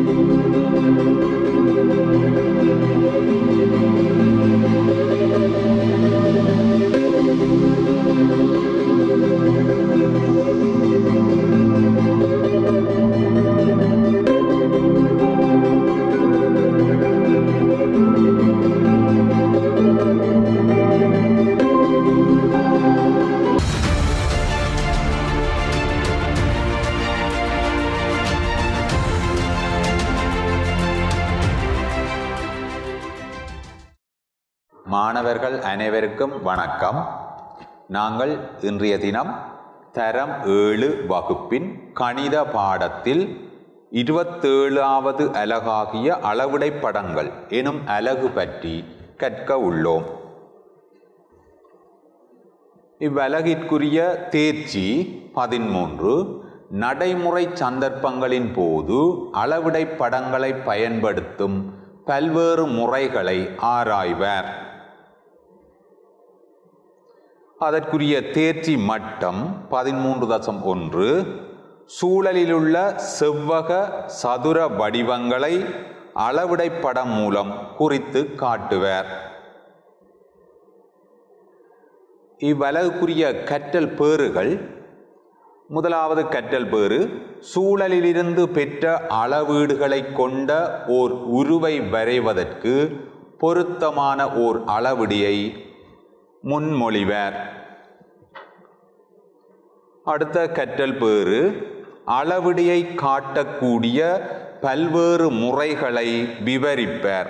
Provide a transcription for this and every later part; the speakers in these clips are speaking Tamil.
மாணவர்கள் அனைவருக்கும் வணக்கம் நாங்கள் இன்றைய தினம் தரம் ஏழு வகுப்பின் கணித பாடத்தில் இருபத்தேழாவது அலகாகிய அளவிடை படங்கள் எனும் அலகு பற்றி கற்க உள்ளோம் இவ்வலகிற்குரிய தேர்ச்சி பதிமூன்று நடைமுறை சந்தர்ப்பங்களின் போது அளவிடை படங்களை பயன்படுத்தும் பல்வேறு முறைகளை ஆராய்வர் அதற்குரிய தேர்ச்சி மட்டம் பதிமூன்று தசம் ஒன்று சூழலிலுள்ள செவ்வக சதுர வடிவங்களை அளவிடை படம் மூலம் குறித்து காட்டுவர் இவ்வலகுக்குரிய கற்றல் பேறுகள் முதலாவது கற்றல் பேறு சூழலிலிருந்து பெற்ற அளவீடுகளை கொண்ட ஓர் உருவை வரைவதற்கு பொருத்தமான ஓர் அளவிடியை முன்மொழிவர் அடுத்த கற்றல் பேறு அளவிடியை காட்டக்கூடிய பல்வேறு முறைகளை விவரிப்பர்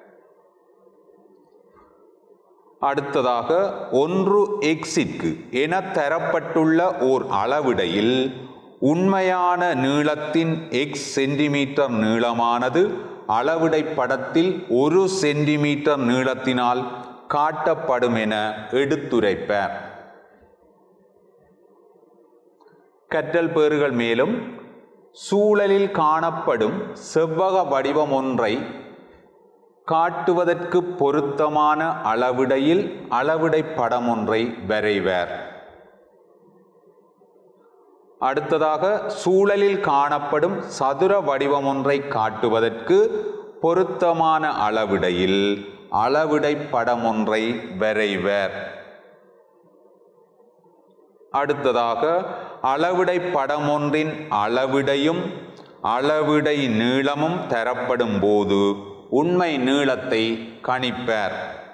அடுத்ததாக ஒன்று எக்ஸிற்கு என தரப்பட்டுள்ள ஓர் அளவிடையில் உண்மையான நீளத்தின் எக்ஸ் சென்டிமீட்டர் நீளமானது அளவிடை படத்தில் ஒரு சென்டிமீட்டர் நீளத்தினால் காட்டப்படும் என எடுத்துரைப்பர் கற்றல் பேறுகள் மேலும் சூழலில் காணப்படும் செவ்வக வடிவம் ஒன்றை காட்டுவதற்கு பொருத்தமான அளவிடையில் அளவிடை படம் ஒன்றை வரைவர் அடுத்ததாக சூழலில் காணப்படும் சதுர வடிவம் ஒன்றை காட்டுவதற்கு பொருத்தமான அளவிடையில் அளவிடை படம் ஒன்றை வரைவர் அடுத்ததாக அளவிடை படம் ஒன்றின் அளவிடையும் அளவிடை நீளமும் தரப்படும் போது உண்மை நீளத்தை கணிப்பர்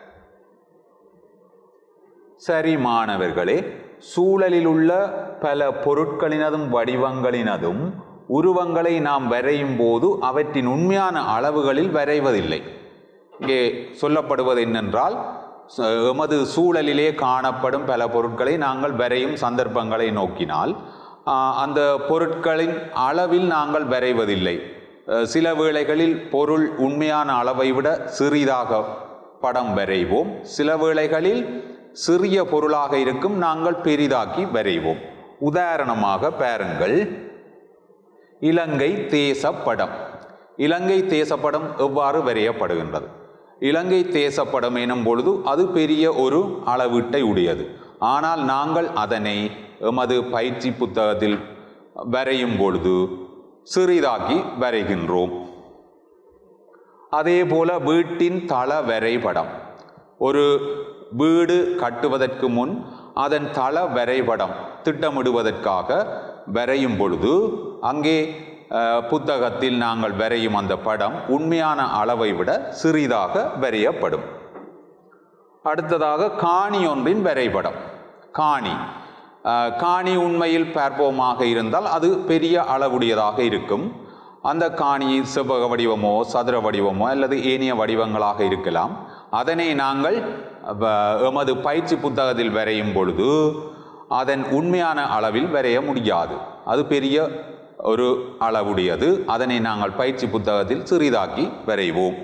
சரி மாணவர்களே சூழலில் உள்ள பல பொருட்களினதும் வடிவங்களினதும் உருவங்களை நாம் வரையும் போது அவற்றின் உண்மையான அளவுகளில் வரைவதில்லை இங்கே சொல்லப்படுவது என்னென்றால் ச- எமது சூழலிலே காணப்படும் பல பொருட்களை நாங்கள் வரையும் சந்தர்ப்பங்களை நோக்கினால் ஆ, அந்த பொருட்களின் அளவில் நாங்கள் வரைவதில்லை அஹ், சில வேளைகளில் பொருள் உண்மையான அளவை விட சிறிதாக படம் வரைவோம் சில வேளைகளில் சிறிய பொருளாக இருக்கும் நாங்கள் பெரிதாக்கி வரைவோம் உதாரணமாக பாருங்கள் இலங்கை தேசப்படம் இலங்கை தேசப்படம் எவ்வாறு வரையப்படுகின்றது இலங்கை தேசப்படம் எனும் பொழுது அது பெரிய ஒரு அளவீட்டை உடையது ஆனால் நாங்கள் அதனை எமது பயிற்சி புத்தகத்தில் வரையும் பொழுது சிறிதாக்கி வரைகின்றோம் அதே போல வீட்டின் தள வரைபடம் ஒரு வீடு கட்டுவதற்கு முன் அதன் தள வரைபடம் திட்டமிடுவதற்காக வரையும் பொழுது அங்கே அஹ், புத்தகத்தில் நாங்கள் வரையும் அந்த படம் உண்மையான அளவை விட சிறிதாக வரையப்படும் அடுத்ததாக காணி ஒன்றின் வரைபடம் காணி அஹ், காணி உண்மையில் பார்ப்போமாக இருந்தால் அது பெரிய அளவுடையதாக இருக்கும் அந்த காணி செவ்வக வடிவமோ சதுர வடிவமோ அல்லது ஏனைய வடிவங்களாக இருக்கலாம் அதனை நாங்கள் வ- எமது பயிற்சி புத்தகத்தில் வரையும் பொழுது அதன் உண்மையான அளவில் வரைய முடியாது அது பெரிய ஒரு அளவுடையது அதனை நாங்கள் பயிற்சி புத்தகத்தில் சிறிதாக்கி வரைவோம்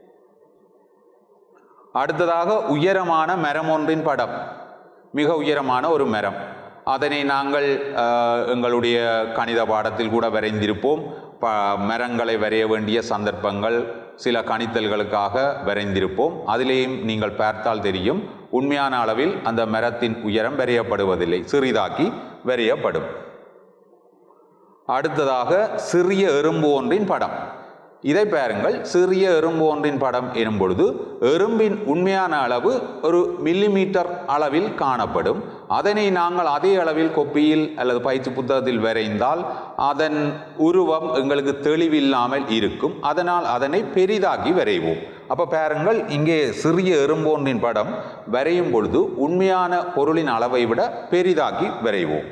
அடுத்ததாக உயரமான மரம் ஒன்றின் படம் மிக உயரமான ஒரு மரம் அதனை நாங்கள் அஹ், எங்களுடைய கணித பாடத்தில் கூட வரைந்திருப்போம் ப மரங்களை வரைய வேண்டிய சந்தர்ப்பங்கள் சில கணித்தல்களுக்காக வரைந்திருப்போம் அதிலேயும் நீங்கள் பார்த்தால் தெரியும் உண்மையான அளவில் அந்த மரத்தின் உயரம் வரையப்படுவதில்லை சிறிதாக்கி வரையப்படும் அடுத்ததாக சிறிய எறும்பு ஒன்றின் படம் இதை பாருங்கள் சிறிய எறும்பு ஒன்றின் படம் எனும் பொழுது எறும்பின் உண்மையான அளவு ஒரு மில்லிமீட்டர் அளவில் காணப்படும் அதனை நாங்கள் அதே அளவில் கொப்பியில் அல்லது பயிற்சி புத்தகத்தில் வரைந்தால் அதன் உருவம் எங்களுக்கு தெளிவில்லாமல் இருக்கும் அதனால் அதனை பெரிதாக்கி வரைவோம் அப்போ பாருங்கள் இங்கே சிறிய எறும்போன்றின் படம் வரையும் பொழுது உண்மையான பொருளின் அளவை விட பெரிதாக்கி வரைவோம்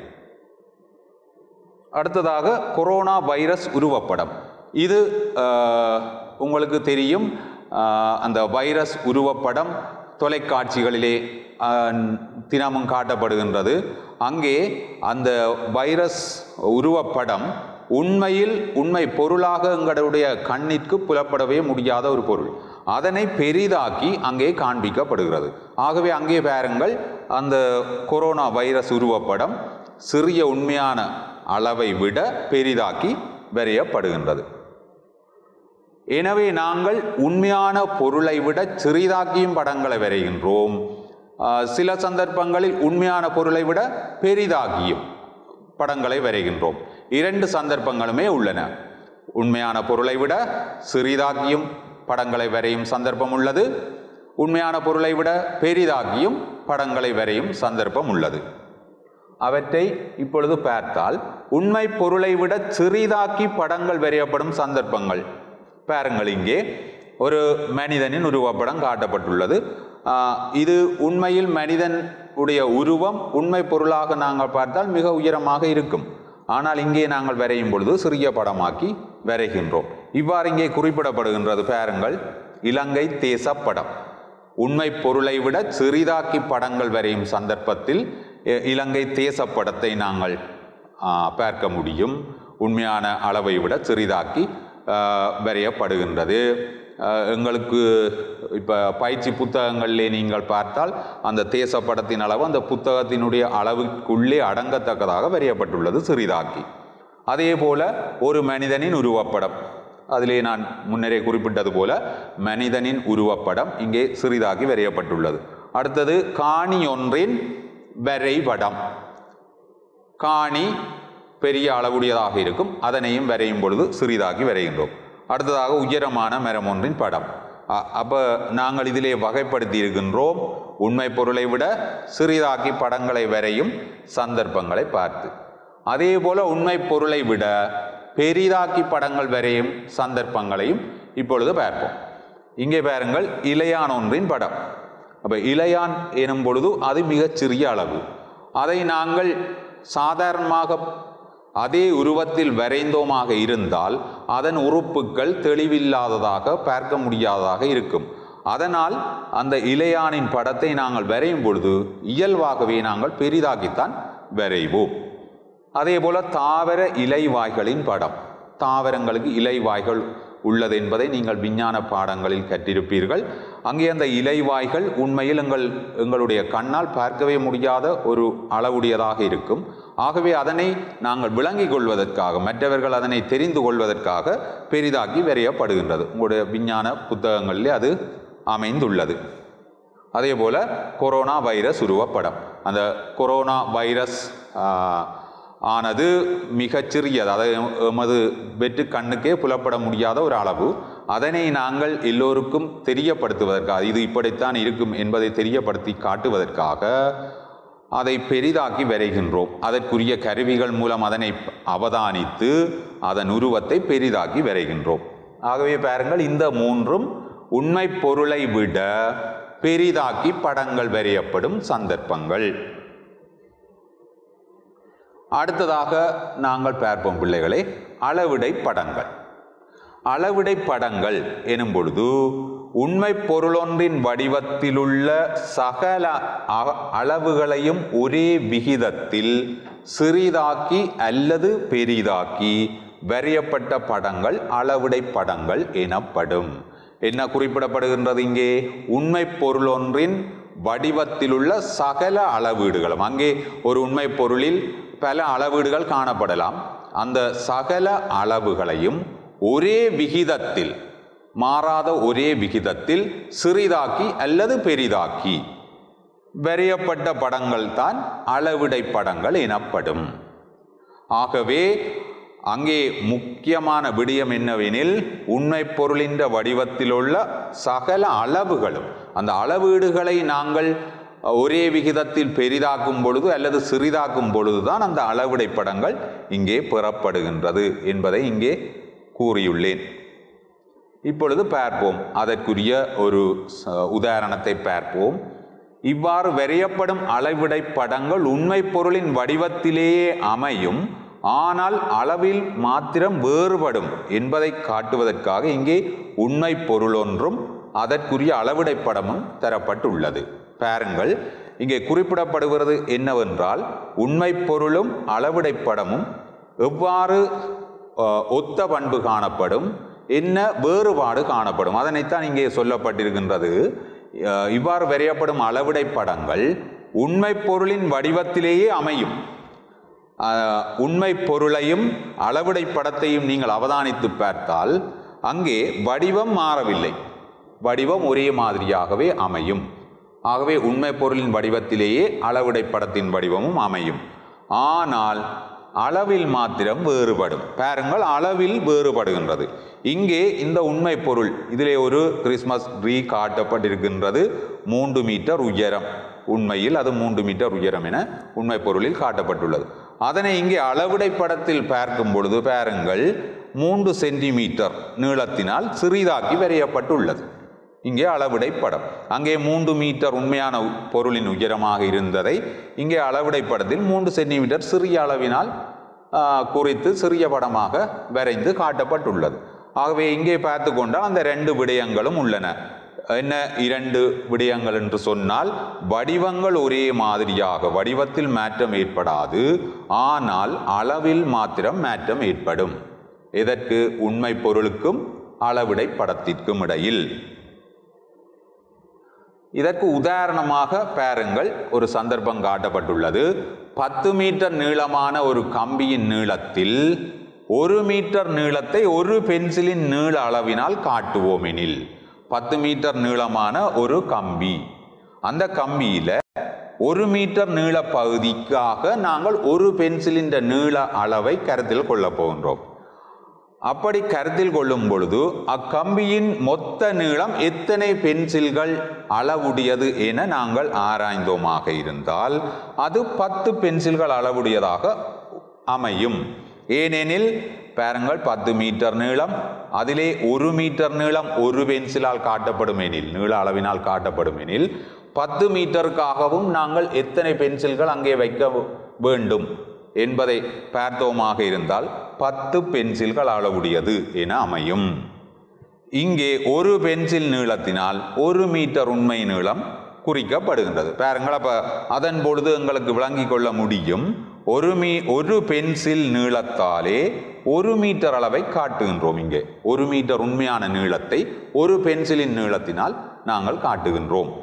அடுத்ததாக கொரோனா வைரஸ் உருவப்படம் இது அஹ், உங்களுக்கு தெரியும் அஹ், அந்த வைரஸ் உருவப்படம் தொலைக்காட்சிகளிலே அஹ், தினமும் காட்டப்படுகின்றது அங்கே அந்த வைரஸ் உருவப்படம் உண்மையில் உண்மை பொருளாக எங்களுடைய கண்ணிற்கு புலப்படவே முடியாத ஒரு பொருள் அதனை பெரிதாக்கி அங்கே காண்பிக்கப்படுகிறது ஆகவே அங்கே பாருங்கள் அந்த கொரோனா வைரஸ் உருவப்படம் சிறிய உண்மையான அளவை விட பெரிதாக்கி வரையப்படுகின்றது எனவே நாங்கள் உண்மையான பொருளை விட சிறிதாக்கியும் படங்களை வரைகின்றோம் ஆஹ் சில சந்தர்ப்பங்களில் உண்மையான பொருளை விட பெரிதாகியும் படங்களை வரைகின்றோம் இரண்டு சந்தர்ப்பங்களுமே உள்ளன உண்மையான பொருளை விட சிறிதாக்கியும் படங்களை வரையும் சந்தர்ப்பம் உள்ளது உண்மையான பொருளை விட பெரிதாக்கியும் படங்களை வரையும் சந்தர்ப்பம் உள்ளது அவற்றை இப்பொழுது பார்த்தால் உண்மை பொருளை விட சிறிதாக்கி படங்கள் வரையப்படும் சந்தர்ப்பங்கள் பாருங்கள் இங்கே ஒரு மனிதனின் உருவப்படம் காட்டப்பட்டுள்ளது ஆஹ் இது உண்மையில் மனிதன் உடைய உருவம் உண்மை பொருளாக நாங்கள் பார்த்தால் மிக உயரமாக இருக்கும் ஆனால் இங்கே நாங்கள் வரையும் பொழுது சிறிய படமாக்கி வரைகின்றோம் இவ்வாறு இங்கே குறிப்பிடப்படுகின்றது பாருங்கள் இலங்கை தேசப்படம் உண்மை பொருளை விட சிறிதாக்கி படங்கள் வரையும் சந்தர்ப்பத்தில் இ- இலங்கை தேசப்படத்தை நாங்கள் ஆ, பார்க்க முடியும் உண்மையான அளவை விட சிறிதாக்கி ஆ, வரையப்படுகின்றது ஆ, எங்களுக்கு இப்போ பயிற்சி புத்தகங்களிலே நீங்கள் பார்த்தால் அந்த தேசப்படத்தின் அளவு அந்த புத்தகத்தினுடைய அளவுக்குள்ளே அடங்கத்தக்கதாக வரையப்பட்டுள்ளது சிறிதாக்கி அதே போல ஒரு மனிதனின் உருவப்படம் அதிலே நான் முன்னரே குறிப்பிட்டது போல மனிதனின் உருவப்படம் இங்கே சிறிதாகி வரையப்பட்டுள்ளது அடுத்தது காணி ஒன்றின் வரைபடம் காணி பெரிய அளவுடையதாக இருக்கும் அதனையும் வரையும் பொழுது சிறிதாக்கி வரைகின்றோம் அடுத்ததாக உயரமான மரம் ஒன்றின் படம் அ- அப்ப நாங்கள் இதிலே வகைப்படுத்தி இருக்கின்றோம் உண்மை பொருளை விட சிறிதாக்கி படங்களை வரையும் சந்தர்ப்பங்களை பார்த்து அதே போல உண்மை பொருளை விட பெரிதாக்கி படங்கள் வரையும் சந்தர்ப்பங்களையும் இப்பொழுது பார்ப்போம் இங்கே பாருங்கள் இலையான் ஒன்றின் படம் அப்ப இலையான் எனும் பொழுது அது மிகச் சிறிய அளவு அதை நாங்கள் சாதாரணமாக அதே உருவத்தில் வரைந்தோமாக இருந்தால் அதன் உறுப்புகள் தெளிவில்லாததாக பார்க்க முடியாததாக இருக்கும் அதனால் அந்த இலையானின் படத்தை நாங்கள் வரையும் பொழுது இயல்பாகவே நாங்கள் பெரிதாக்கித்தான் வரைவோம் அதே போல தாவர இலைவாய்களின் படம் தாவரங்களுக்கு இலைவாய்கள் உள்ளது என்பதை நீங்கள் விஞ்ஞான பாடங்களில் கற்றிருப்பீர்கள் அங்கே அந்த இலைவாய்கள் உண்மையில் எங்கள் எங்களுடைய கண்ணால் பார்க்கவே முடியாத ஒரு அளவுடையதாக இருக்கும் ஆகவே அதனை நாங்கள் விளங்கிக் கொள்வதற்காக மற்றவர்கள் அதனை தெரிந்து கொள்வதற்காக பெரிதாக்கி வரையப்படுகின்றது உங்களுடைய விஞ்ஞான புத்தகங்களிலே அது அமைந்துள்ளது அதே போல கொரோனா வைரஸ் உருவப்படம் அந்த கொரோனா வைரஸ் ஆ, ஆனது மிகச்சிறியது அதாவது எமது வெற்று கண்ணுக்கே புலப்பட முடியாத ஒரு அளவு அதனை நாங்கள் எல்லோருக்கும் தெரியப்படுத்துவதற்காக இது இப்படித்தான் இருக்கும் என்பதை தெரியப்படுத்தி காட்டுவதற்காக அதை பெரிதாக்கி வரைகின்றோம் அதற்குரிய கருவிகள் மூலம் அதனை அவதானித்து அதன் உருவத்தை பெரிதாக்கி வரைகின்றோம் ஆகவே பாருங்கள் இந்த மூன்றும் உண்மை பொருளை விட பெரிதாக்கி படங்கள் வரையப்படும் சந்தர்ப்பங்கள் அடுத்ததாக நாங்கள் பார்ப்போம் பிள்ளைகளே அளவிடை படங்கள் அளவிடை படங்கள் எனும் பொழுது உண்மை பொருளொன்றின் வடிவத்திலுள்ள சகல அ- அளவுகளையும் ஒரே விகிதத்தில் சிறிதாக்கி அல்லது பெரிதாக்கி வரையப்பட்ட படங்கள் அளவிடை படங்கள் எனப்படும் என்ன குறிப்பிடப்படுகின்றது இங்கே உண்மை பொருளொன்றின் வடிவத்திலுள்ள சகல அளவீடுகளும் அங்கே ஒரு உண்மை பொருளில் பல அளவீடுகள் காணப்படலாம் அந்த சகல அளவுகளையும் ஒரே விகிதத்தில் மாறாத ஒரே விகிதத்தில் சிறிதாக்கி அல்லது பெரிதாக்கி வரையப்பட்ட படங்கள் தான் அளவிடை படங்கள் எனப்படும் ஆகவே அங்கே முக்கியமான விடயம் என்னவெனில் உண்மை பொருளின் வடிவத்திலுள்ள சகல அளவுகளும் அந்த அளவீடுகளை நாங்கள் ஒரே விகிதத்தில் பெரிதாக்கும் பொழுது அல்லது சிறிதாக்கும் பொழுதுதான் அந்த அளவிடை படங்கள் இங்கே பெறப்படுகின்றது என்பதை இங்கே கூறியுள்ளேன் இப்பொழுது பார்ப்போம் அதற்குரிய ஒரு ச- உதாரணத்தை பார்ப்போம் இவ்வாறு வரையப்படும் அளவிடை படங்கள் உண்மை பொருளின் வடிவத்திலேயே அமையும் ஆனால் அளவில் மாத்திரம் வேறுபடும் என்பதை காட்டுவதற்காக இங்கே உண்மை பொருள் ஒன்றும் அதற்குரிய அளவிடை படமும் தரப்பட்டுள்ளது பாருங்கள் இங்கே குறிப்பிடப்படுகிறது என்னவென்றால் உண்மை பொருளும் அளவிடை படமும் எவ்வாறு அஹ், ஒத்த பண்பு காணப்படும் என்ன வேறுபாடு காணப்படும் அதனைத்தான் இங்கே சொல்லப்பட்டிருக்கின்றது அஹ், இவ்வாறு வரையப்படும் அளவிடை படங்கள் உண்மை பொருளின் வடிவத்திலேயே அமையும் அஹ், உண்மை பொருளையும் அளவிடை படத்தையும் நீங்கள் அவதானித்து பார்த்தால் அங்கே வடிவம் மாறவில்லை வடிவம் ஒரே மாதிரியாகவே அமையும் ஆகவே உண்மை பொருளின் வடிவத்திலேயே அளவிடை படத்தின் வடிவமும் அமையும் ஆனால் அளவில் மாத்திரம் வேறுபடும் பாருங்கள் அளவில் வேறுபடுகின்றது இங்கே இந்த உண்மை பொருள் இதிலே ஒரு கிறிஸ்மஸ் ட்ரீ காட்டப்பட்டிருக்கின்றது மூன்று மீட்டர் உயரம் உண்மையில் அது மூன்று மீட்டர் உயரம் என உண்மை பொருளில் காட்டப்பட்டுள்ளது அதனை இங்கே அளவிடை படத்தில் பார்க்கும் பொழுது பாருங்கள் மூன்று சென்டிமீட்டர் நீளத்தினால் சிறிதாக்கி வரையப்பட்டுள்ளது இங்கே அளவிடை படம் அங்கே மூன்று மீட்டர் உண்மையான உ- பொருளின் உயரமாக இருந்ததை இங்கே அளவிடை படத்தில் மூன்று சென்டிமீட்டர் சிறிய அளவினால் ஆ, குறித்து சிறிய படமாக வரைந்து காட்டப்பட்டுள்ளது ஆகவே இங்கே பார்த்து கொண்டால் அந்த ரெண்டு விடயங்களும் உள்ளன என்ன இரண்டு விடயங்கள் என்று சொன்னால் வடிவங்கள் ஒரே மாதிரியாக வடிவத்தில் மாற்றம் ஏற்படாது ஆனால் அளவில் மாத்திரம் மாற்றம் ஏற்படும் இதற்கு உண்மை பொருளுக்கும் அளவிடை படத்திற்கும் இடையில் இதற்கு உதாரணமாக பாருங்கள் ஒரு சந்தர்ப்பம் காட்டப்பட்டுள்ளது பத்து மீட்டர் நீளமான ஒரு கம்பியின் நீளத்தில் ஒரு மீட்டர் நீளத்தை ஒரு பென்சிலின் நீள அளவினால் காட்டுவோம் எனில் பத்து மீட்டர் நீளமான ஒரு கம்பி அந்த கம்பியில ஒரு மீட்டர் நீள பகுதிக்காக நாங்கள் ஒரு பென்சிலின் நீள அளவை கருத்தில் கொள்ளப் போகின்றோம் அப்படி கருத்தில் கொள்ளும் பொழுது அக்கம்பியின் மொத்த நீளம் எத்தனை பென்சில்கள் அளவுடையது என நாங்கள் ஆராய்ந்தோமாக இருந்தால் அது பத்து பென்சில்கள் அளவுடையதாக அமையும் ஏனெனில் பாருங்கள் பத்து மீட்டர் நீளம் அதிலே ஒரு மீட்டர் நீளம் ஒரு பென்சிலால் காட்டப்படும் எனில் நீள அளவினால் காட்டப்படும் எனில் பத்து மீட்டருக்காகவும் நாங்கள் எத்தனை பென்சில்கள் அங்கே வைக்க வேண்டும் என்பதை பார்த்தோமாக இருந்தால் பத்து பென்சில்கள் அளவுடையது என அமையும் இங்கே ஒரு பென்சில் நீளத்தினால் ஒரு மீட்டர் உண்மை நீளம் குறிக்கப்படுகின்றது பாருங்கள் அப்ப அதன் பொழுது எங்களுக்கு விளங்கிக் கொள்ள முடியும் ஒரு மீ ஒரு பென்சில் நீளத்தாலே ஒரு மீட்டர் அளவை காட்டுகின்றோம் இங்கே ஒரு மீட்டர் உண்மையான நீளத்தை ஒரு பென்சிலின் நீளத்தினால் நாங்கள் காட்டுகின்றோம்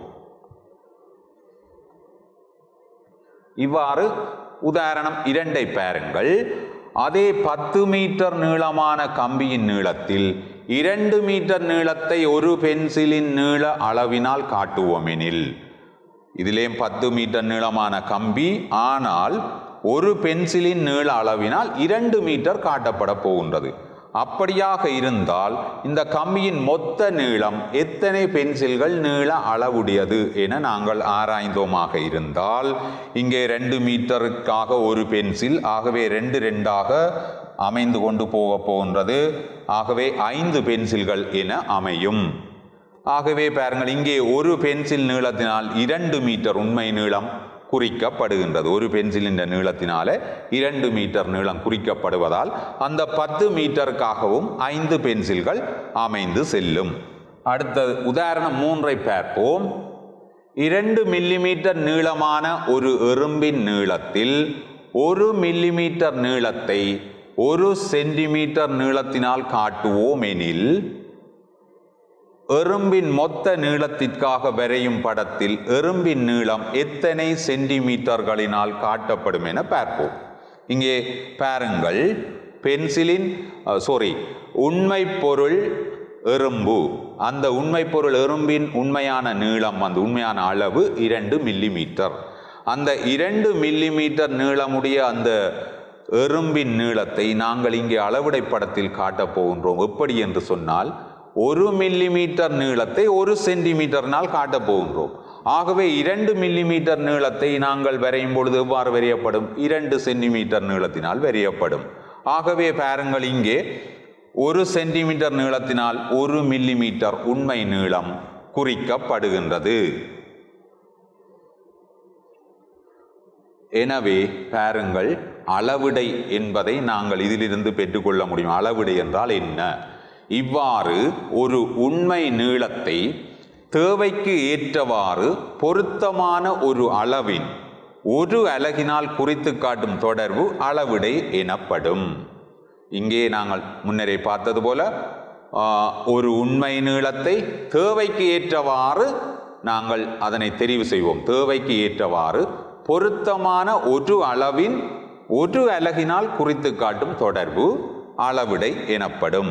இவ்வாறு உதாரணம் இரண்டை பாருங்கள் அதே பத்து மீட்டர் நீளமான கம்பியின் நீளத்தில் இரண்டு மீட்டர் நீளத்தை ஒரு பென்சிலின் நீள அளவினால் காட்டுவோம் எனில் இதிலேயும் பத்து மீட்டர் நீளமான கம்பி ஆனால் ஒரு பென்சிலின் நீள அளவினால் இரண்டு மீட்டர் காட்டப்பட போகின்றது அப்படியாக இருந்தால் இந்த கம்பியின் மொத்த நீளம் எத்தனை பென்சில்கள் நீள அளவுடையது என நாங்கள் ஆராய்ந்தோமாக இருந்தால் இங்கே ரெண்டு மீட்டருக்காக ஒரு பென்சில் ஆகவே ரெண்டு ரெண்டாக அமைந்து கொண்டு போக போகின்றது ஆகவே ஐந்து பென்சில்கள் என அமையும் ஆகவே பாருங்கள் இங்கே ஒரு பென்சில் நீளத்தினால் இரண்டு மீட்டர் உண்மை நீளம் குறிக்கப்படுகின்றது ஒரு பென்சிலின் நீளத்தினால இரண்டு மீட்டர் நீளம் குறிக்கப்படுவதால் அந்த பத்து மீட்டருக்காகவும் ஐந்து பென்சில்கள் அமைந்து செல்லும் அடுத்தது உதாரணம் மூன்றை பார்ப்போம் இரண்டு மில்லிமீட்டர் நீளமான ஒரு எறும்பின் நீளத்தில் ஒரு மில்லிமீட்டர் நீளத்தை ஒரு சென்டிமீட்டர் நீளத்தினால் காட்டுவோம் எனில் எறும்பின் மொத்த நீளத்திற்காக வரையும் படத்தில் எறும்பின் நீளம் எத்தனை சென்டிமீட்டர்களினால் காட்டப்படும் என பார்ப்போம் இங்கே பாருங்கள் பென்சிலின் சாரி உண்மை பொருள் எறும்பு அந்த உண்மை பொருள் எறும்பின் உண்மையான நீளம் அந்த உண்மையான அளவு இரண்டு மில்லிமீட்டர் அந்த இரண்டு மில்லிமீட்டர் நீளமுடைய அந்த எறும்பின் நீளத்தை நாங்கள் இங்கே அளவிடை படத்தில் காட்டப் போகின்றோம் எப்படி என்று சொன்னால் ஒரு மில்லிமீட்டர் நீளத்தை ஒரு சென்டிமீட்டர்னால் காட்டப் போகின்றோம் ஆகவே இரண்டு மில்லிமீட்டர் நீளத்தை நாங்கள் வரையும் பொழுது எவ்வாறு வரையப்படும் இரண்டு சென்டிமீட்டர் நீளத்தினால் வரையப்படும் ஆகவே பாருங்கள் இங்கே ஒரு சென்டிமீட்டர் நீளத்தினால் ஒரு மில்லிமீட்டர் உண்மை நீளம் குறிக்கப்படுகின்றது எனவே பாருங்கள் அளவிடை என்பதை நாங்கள் இதிலிருந்து பெற்றுக்கொள்ள முடியும் அளவிடை என்றால் என்ன இவ்வாறு ஒரு உண்மை நீளத்தை தேவைக்கு ஏற்றவாறு பொருத்தமான ஒரு அளவின் ஒரு அலகினால் குறித்து காட்டும் தொடர்பு அளவிடை எனப்படும் இங்கே நாங்கள் முன்னரே பார்த்தது போல ஆ, ஒரு உண்மை நீளத்தை தேவைக்கு ஏற்றவாறு நாங்கள் அதனை தெரிவு செய்வோம் தேவைக்கு ஏற்றவாறு பொருத்தமான ஒரு அளவின் ஒரு அலகினால் குறித்து காட்டும் தொடர்பு அளவிடை எனப்படும்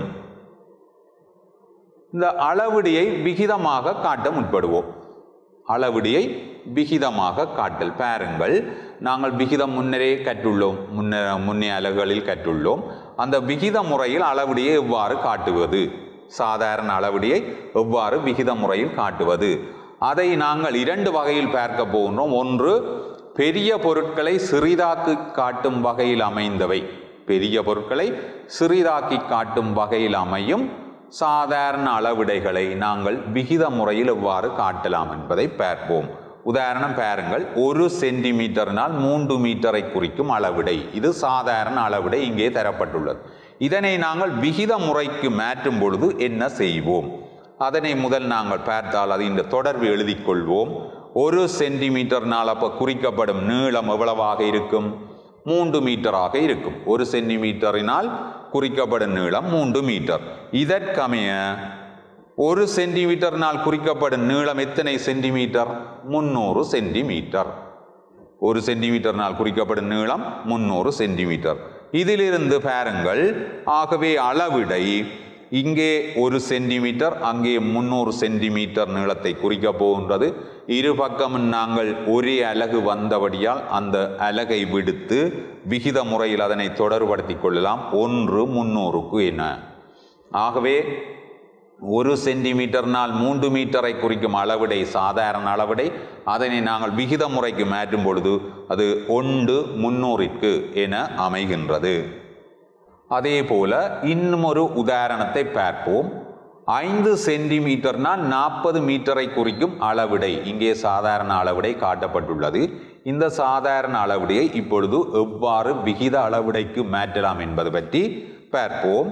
இந்த அளவிடியை விகிதமாக காட்ட முற்படுவோம் அளவிடியை விகிதமாக காட்டல் பாருங்கள் நாங்கள் விகிதம் முன்னரே கற்றுள்ளோம் முன்ன முன்னே அலகுகளில் கற்றுள்ளோம் அந்த விகித முறையில் அளவிடியை எவ்வாறு காட்டுவது சாதாரண அளவிடியை எவ்வாறு விகித முறையில் காட்டுவது அதை நாங்கள் இரண்டு வகையில் பார்க்க போகின்றோம் ஒன்று பெரிய பொருட்களை சிறிதாக்கி காட்டும் வகையில் அமைந்தவை பெரிய பொருட்களை சிறிதாக்கி காட்டும் வகையில் அமையும் சாதாரண அளவிடைகளை நாங்கள் விகித முறையில் எவ்வாறு காட்டலாம் என்பதை பார்ப்போம் உதாரணம் பாருங்கள் ஒரு சென்டிமீட்டர்னால் மூன்று மீட்டரை குறிக்கும் அளவிடை இது சாதாரண அளவிடை இங்கே தரப்பட்டுள்ளது இதனை நாங்கள் விகித முறைக்கு மாற்றும் பொழுது என்ன செய்வோம் அதனை முதல் நாங்கள் பார்த்தால் அது இந்த தொடர்பு எழுதிக் கொள்வோம் ஒரு சென்டிமீட்டர்னால் அப்போ குறிக்கப்படும் நீளம் எவ்வளவாக இருக்கும் மூன்று மீட்டராக இருக்கும் ஒரு சென்டிமீட்டரினால் குறிக்கப்படும் நீளம் மூன்று மீட்டர் இதற்கமைய ஒரு சென்டிமீட்டர்னால் குறிக்கப்படும் நீளம் எத்தனை சென்டிமீட்டர் முன்னூறு சென்டிமீட்டர் ஒரு சென்டிமீட்டர்னால் குறிக்கப்படும் நீளம் முன்னூறு சென்டிமீட்டர் இதிலிருந்து பாருங்கள் ஆகவே அளவிடை இங்கே ஒரு சென்டிமீட்டர் அங்கே முன்னூறு சென்டிமீட்டர் நீளத்தை குறிக்கப் போகின்றது இரு பக்கமும் நாங்கள் ஒரே அலகு வந்தபடியால் அந்த அலகை விடுத்து விகித முறையில் அதனை தொடர்படுத்திக் கொள்ளலாம் ஒன்று முன்னூறுக்கு என ஆகவே ஒரு சென்டிமீட்டர்னால் மூன்று மீட்டரை குறிக்கும் அளவிடை சாதாரண அளவிடை அதனை நாங்கள் விகித முறைக்கு மாற்றும் பொழுது அது ஒன்று முன்னூறிற்கு என அமைகின்றது அதே போல இன்னும் ஒரு உதாரணத்தை பார்ப்போம் ஐந்து சென்டிமீட்டர்னால் நாற்பது மீட்டரை குறிக்கும் அளவிடை இங்கே சாதாரண அளவிடை காட்டப்பட்டுள்ளது இந்த சாதாரண அளவிடையை இப்பொழுது எவ்வாறு விகித அளவிடைக்கு மாற்றலாம் என்பது பற்றி பார்ப்போம்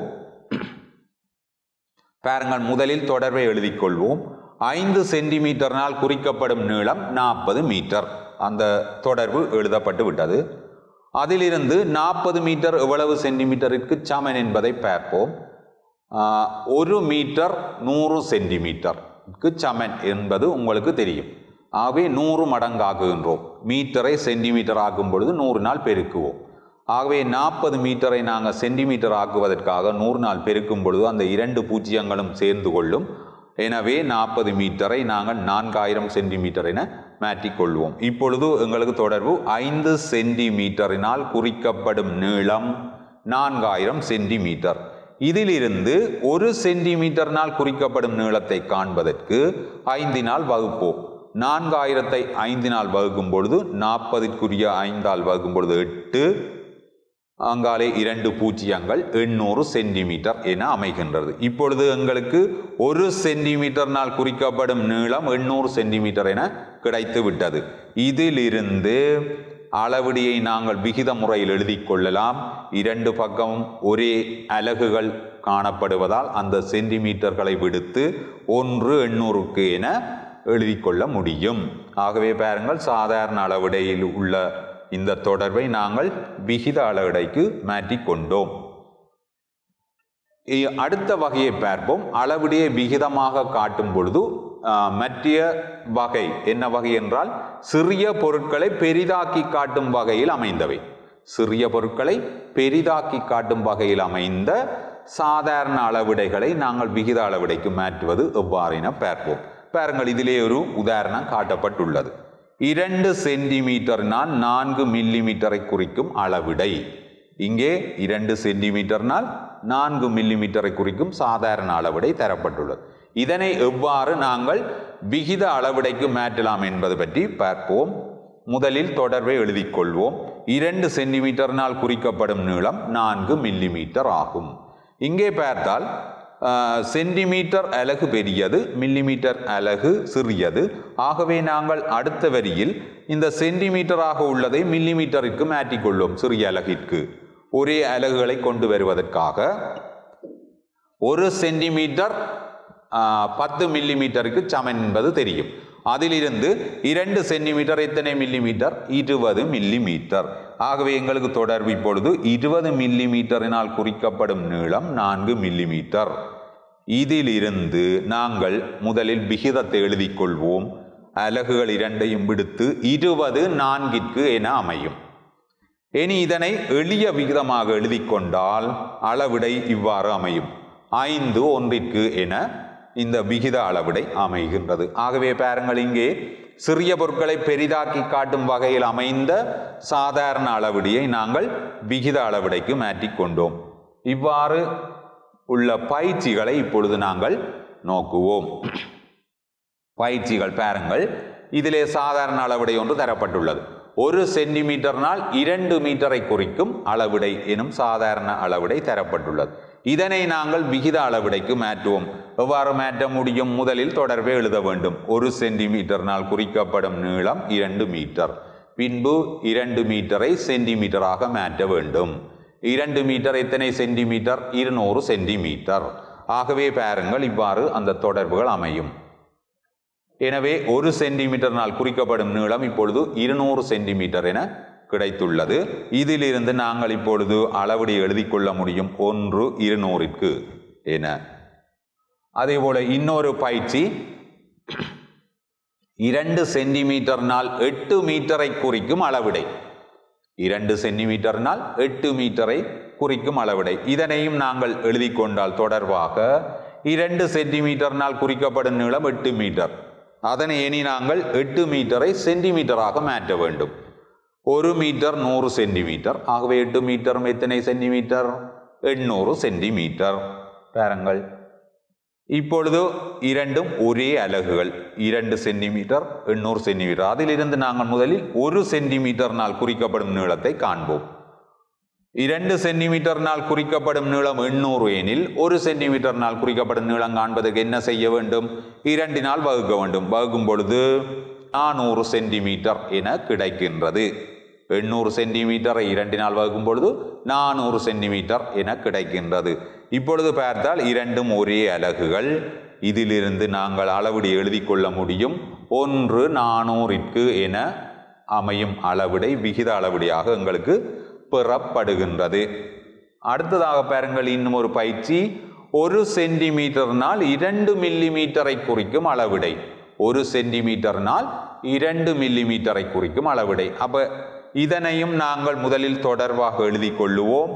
பாருங்கள் முதலில் தொடர்பை எழுதிக் கொள்வோம் ஐந்து சென்டிமீட்டர்னால் குறிக்கப்படும் நீளம் நாற்பது மீட்டர் அந்த தொடர்பு எழுதப்பட்டு விட்டது அதிலிருந்து நாற்பது மீட்டர் எவ்வளவு சென்டிமீட்டருக்கு சமன் என்பதை பார்ப்போம் ஆஹ், ஒரு மீட்டர் நூறு சென்டிமீட்டருக்கு சமன் என்பது உங்களுக்கு தெரியும் ஆகவே நூறு மடங்காக்குகின்றோம் மீட்டரை சென்டிமீட்டர் ஆக்கும் பொழுது நூறு நாள் பெருக்குவோம் ஆகவே நாற்பது மீட்டரை நாங்கள் சென்டிமீட்டர் ஆக்குவதற்காக நூறு நாள் பெருக்கும் பொழுது அந்த இரண்டு பூஜ்ஜியங்களும் சேர்ந்து கொள்ளும் எனவே நாற்பது மீட்டரை நாங்கள் நான்காயிரம் சென்டிமீட்டர் என மாற்றிக்கொள்வோம் இப்பொழுது எங்களுக்கு தொடர்பு ஐந்து சென்டிமீட்டரினால் குறிக்கப்படும் நீளம் நான்காயிரம் சென்டிமீட்டர் இதிலிருந்து ஒரு சென்டிமீட்டர்னால் குறிக்கப்படும் நீளத்தை காண்பதற்கு ஐந்தினால் வகுப்போம் நான்காயிரத்தை ஐந்தினால் வகுக்கும் பொழுது நாற்பதிற்குரிய ஐந்தால் வகுக்கும் பொழுது எட்டு அங்காலே இரண்டு பூஜ்ஜியங்கள் எண்ணூறு சென்டிமீட்டர் என அமைகின்றது இப்பொழுது எங்களுக்கு ஒரு சென்டிமீட்டர்னால் குறிக்கப்படும் நீளம் எண்ணூறு சென்டிமீட்டர் என கிடைத்து விட்டது இதிலிருந்து அளவிடியை நாங்கள் விகித முறையில் எழுதிக் கொள்ளலாம் இரண்டு பக்கமும் ஒரே அலகுகள் காணப்படுவதால் அந்த சென்டிமீட்டர்களை விடுத்து ஒன்று எண்ணூறுக்கு என எழுதிக் கொள்ள முடியும் ஆகவே பாருங்கள் சாதாரண அளவிடையில் உள்ள இந்த தொடர்பை நாங்கள் விகித அளவிடைக்கு மாற்றிக் கொண்டோம் இ- அடுத்த வகையை பார்ப்போம் அளவிடையை விகிதமாக காட்டும் பொழுது ஆ, மற்றிய வகை என்ன வகை என்றால் சிறிய பொருட்களை பெரிதாக்கி காட்டும் வகையில் அமைந்தவை சிறிய பொருட்களை பெரிதாக்கி காட்டும் வகையில் அமைந்த சாதாரண அளவிடைகளை நாங்கள் விகித அளவிடைக்கு மாற்றுவது எவ்வாறு என பார்ப்போம் பாருங்கள் இதிலே ஒரு உதாரணம் காட்டப்பட்டுள்ளது இரண்டு சென்டிமீட்டர்னால் நான்கு மில்லிமீட்டரை குறிக்கும் அளவிடை இங்கே இரண்டு சென்டிமீட்டர்னால் நான்கு மில்லிமீட்டரை குறிக்கும் சாதாரண அளவிடை தரப்பட்டுள்ளது இதனை எவ்வாறு நாங்கள் விகித அளவிடைக்கு மாற்றலாம் என்பது பற்றி பார்ப்போம் முதலில் தொடர்பை எழுதிக் கொள்வோம் இரண்டு சென்டிமீட்டர்னால் குறிக்கப்படும் நீளம் நான்கு மில்லிமீட்டர் ஆகும் இங்கே பார்த்தால் ஆஹ், சென்டிமீட்டர் அலகு பெரியது மில்லிமீட்டர் அலகு சிறியது ஆகவே நாங்கள் அடுத்த வரியில் இந்த சென்டிமீட்டராக உள்ளதை மில்லிமீட்டருக்கு மாற்றிக்கொள்வோம் சிறிய அலகிற்கு ஒரே அலகுகளை கொண்டு வருவதற்காக ஒரு சென்டிமீட்டர் ஆஹ், பத்து மில்லிமீட்டருக்கு சமன் என்பது தெரியும் அதிலிருந்து இரண்டு சென்டிமீட்டர் எத்தனை மில்லிமீட்டர் இருபது மில்லிமீட்டர் ஆகவே எங்களுக்கு தொடர்பு இப்பொழுது இருபது மில்லிமீட்டரினால் குறிக்கப்படும் நீளம் நான்கு மில்லிமீட்டர் இதிலிருந்து நாங்கள் முதலில் விகிதத்தை எழுதிக் கொள்வோம் அலகுகள் இரண்டையும் விடுத்து இருபது நான்கிற்கு என அமையும் இனி இதனை எளிய விகிதமாக எழுதிக் கொண்டால் அளவிடை இவ்வாறு அமையும் ஐந்து ஒன்றிற்கு என இந்த விகித அளவிடை அமைகின்றது ஆகவே பாருங்கள் இங்கே சிறிய பொருட்களை பெரிதாக்கி காட்டும் வகையில் அமைந்த சாதாரண அளவிடியை நாங்கள் விகித அளவிடைக்கு மாற்றிக் கொண்டோம் இவ்வாறு உள்ள பயிற்சிகளை இப்பொழுது நாங்கள் நோக்குவோம் பயிற்சிகள் பாருங்கள் இதிலே சாதாரண அளவிடை ஒன்று தரப்பட்டுள்ளது ஒரு சென்டிமீட்டர்னால் இரண்டு மீட்டரை குறிக்கும் அளவிடை எனும் சாதாரண அளவிடை தரப்பட்டுள்ளது இதனை நாங்கள் விகித அளவிடைக்கு மாற்றுவோம் எவ்வாறு மாற்ற முடியும் முதலில் தொடர்பை எழுத வேண்டும் ஒரு சென்டிமீட்டர்னால் குறிக்கப்படும் நீளம் இரண்டு மீட்டர் பின்பு இரண்டு மீட்டரை சென்டிமீட்டராக மாற்ற வேண்டும் இரண்டு மீட்டர் எத்தனை சென்டிமீட்டர் இருநூறு சென்டிமீட்டர் ஆகவே பாருங்கள் இவ்வாறு அந்த தொடர்புகள் அமையும் எனவே ஒரு சென்டிமீட்டர்னால் குறிக்கப்படும் நீளம் இப்பொழுது இருநூறு சென்டிமீட்டர் என கிடைத்துள்ளது இதிலிருந்து நாங்கள் இப்பொழுது அளவிடி எழுதிக் கொள்ள முடியும் ஒன்று இருநூறிற்கு என அதேபோல இன்னொரு பயிற்சி இரண்டு சென்டிமீட்டர்னால் எட்டு மீட்டரை குறிக்கும் அளவிடை இரண்டு சென்டிமீட்டர்னால் எட்டு மீட்டரை குறிக்கும் அளவிடை இதனையும் நாங்கள் எழுதி கொண்டால் தொடர்பாக இரண்டு சென்டிமீட்டர்னால் குறிக்கப்படும் நீளம் எட்டு மீட்டர் அதனை இனி நாங்கள் எட்டு மீட்டரை சென்டிமீட்டராக மாற்ற வேண்டும் ஒரு மீட்டர் நூறு சென்டிமீட்டர் ஆகவே எட்டு மீட்டரும் எத்தனை சென்டிமீட்டர் எண்ணூறு சென்டிமீட்டர் பாருங்கள் இப்பொழுது இரண்டும் ஒரே அலகுகள் இரண்டு சென்டிமீட்டர் எண்ணூறு சென்டிமீட்டர் அதிலிருந்து நாங்கள் முதலில் ஒரு சென்டிமீட்டர்னால் குறிக்கப்படும் நீளத்தை காண்போம் இரண்டு சென்டிமீட்டர்னால் குறிக்கப்படும் நீளம் எண்ணூறு எனில் ஒரு சென்டிமீட்டர்னால் குறிக்கப்படும் நீளம் காண்பதற்கு என்ன செய்ய வேண்டும் இரண்டினால் வகுக்க வேண்டும் வகுக்கும் பொழுது நானூறு சென்டிமீட்டர் என கிடைக்கின்றது எண்ணூறு சென்டிமீட்டரை இரண்டினால் வகுக்கும் பொழுது நானூறு சென்டிமீட்டர் என கிடைக்கின்றது இப்பொழுது பார்த்தால் இரண்டும் ஒரே அலகுகள் இதிலிருந்து நாங்கள் அளவிடி எழுதி கொள்ள முடியும் ஒன்று நானூறிற்கு என அமையும் அளவிடை விகித அளவிடியாக எங்களுக்கு பெறப்படுகின்றது அடுத்ததாக பாருங்கள் இன்னும் ஒரு பயிற்சி ஒரு சென்டிமீட்டர்னால் இரண்டு மில்லிமீட்டரை குறிக்கும் அளவிடை ஒரு சென்டிமீட்டர்னால் இரண்டு மில்லிமீட்டரை குறிக்கும் அளவிடை அப்ப இதனையும் நாங்கள் முதலில் தொடர்பாக எழுதி கொள்ளுவோம்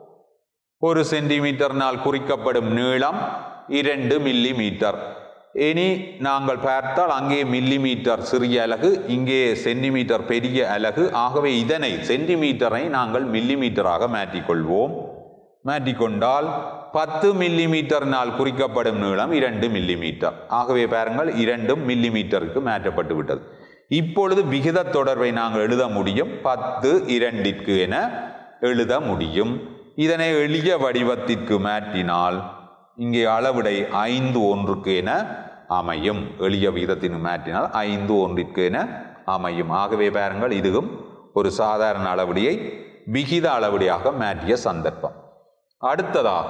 ஒரு சென்டிமீட்டர்னால் குறிக்கப்படும் நீளம் இரண்டு மில்லிமீட்டர் இனி நாங்கள் பார்த்தால் அங்கே மில்லிமீட்டர் சிறிய அலகு இங்கே சென்டிமீட்டர் பெரிய அலகு ஆகவே இதனை சென்டிமீட்டரை நாங்கள் மில்லிமீட்டராக மாற்றிக்கொள்வோம் மாற்றிக்கொண்டால் பத்து மில்லிமீட்டர்னால் குறிக்கப்படும் நீளம் இரண்டு மில்லிமீட்டர் ஆகவே பாருங்கள் இரண்டும் மில்லிமீட்டருக்கு மாற்றப்பட்டு விட்டது இப்பொழுது விகித தொடர்பை நாங்கள் எழுத முடியும் பத்து இரண்டிற்கு என எழுத முடியும் இதனை எளிய வடிவத்திற்கு மாற்றினால் இங்கே அளவிடை ஐந்து ஒன்றுக்கு என அமையும் எளிய விகிதத்திற்கு மாற்றினால் ஐந்து ஒன்றிற்கு என அமையும் ஆகவே பாருங்கள் இதுவும் ஒரு சாதாரண அளவிடியை விகித அளவிடியாக மாற்றிய சந்தர்ப்பம் அடுத்ததாக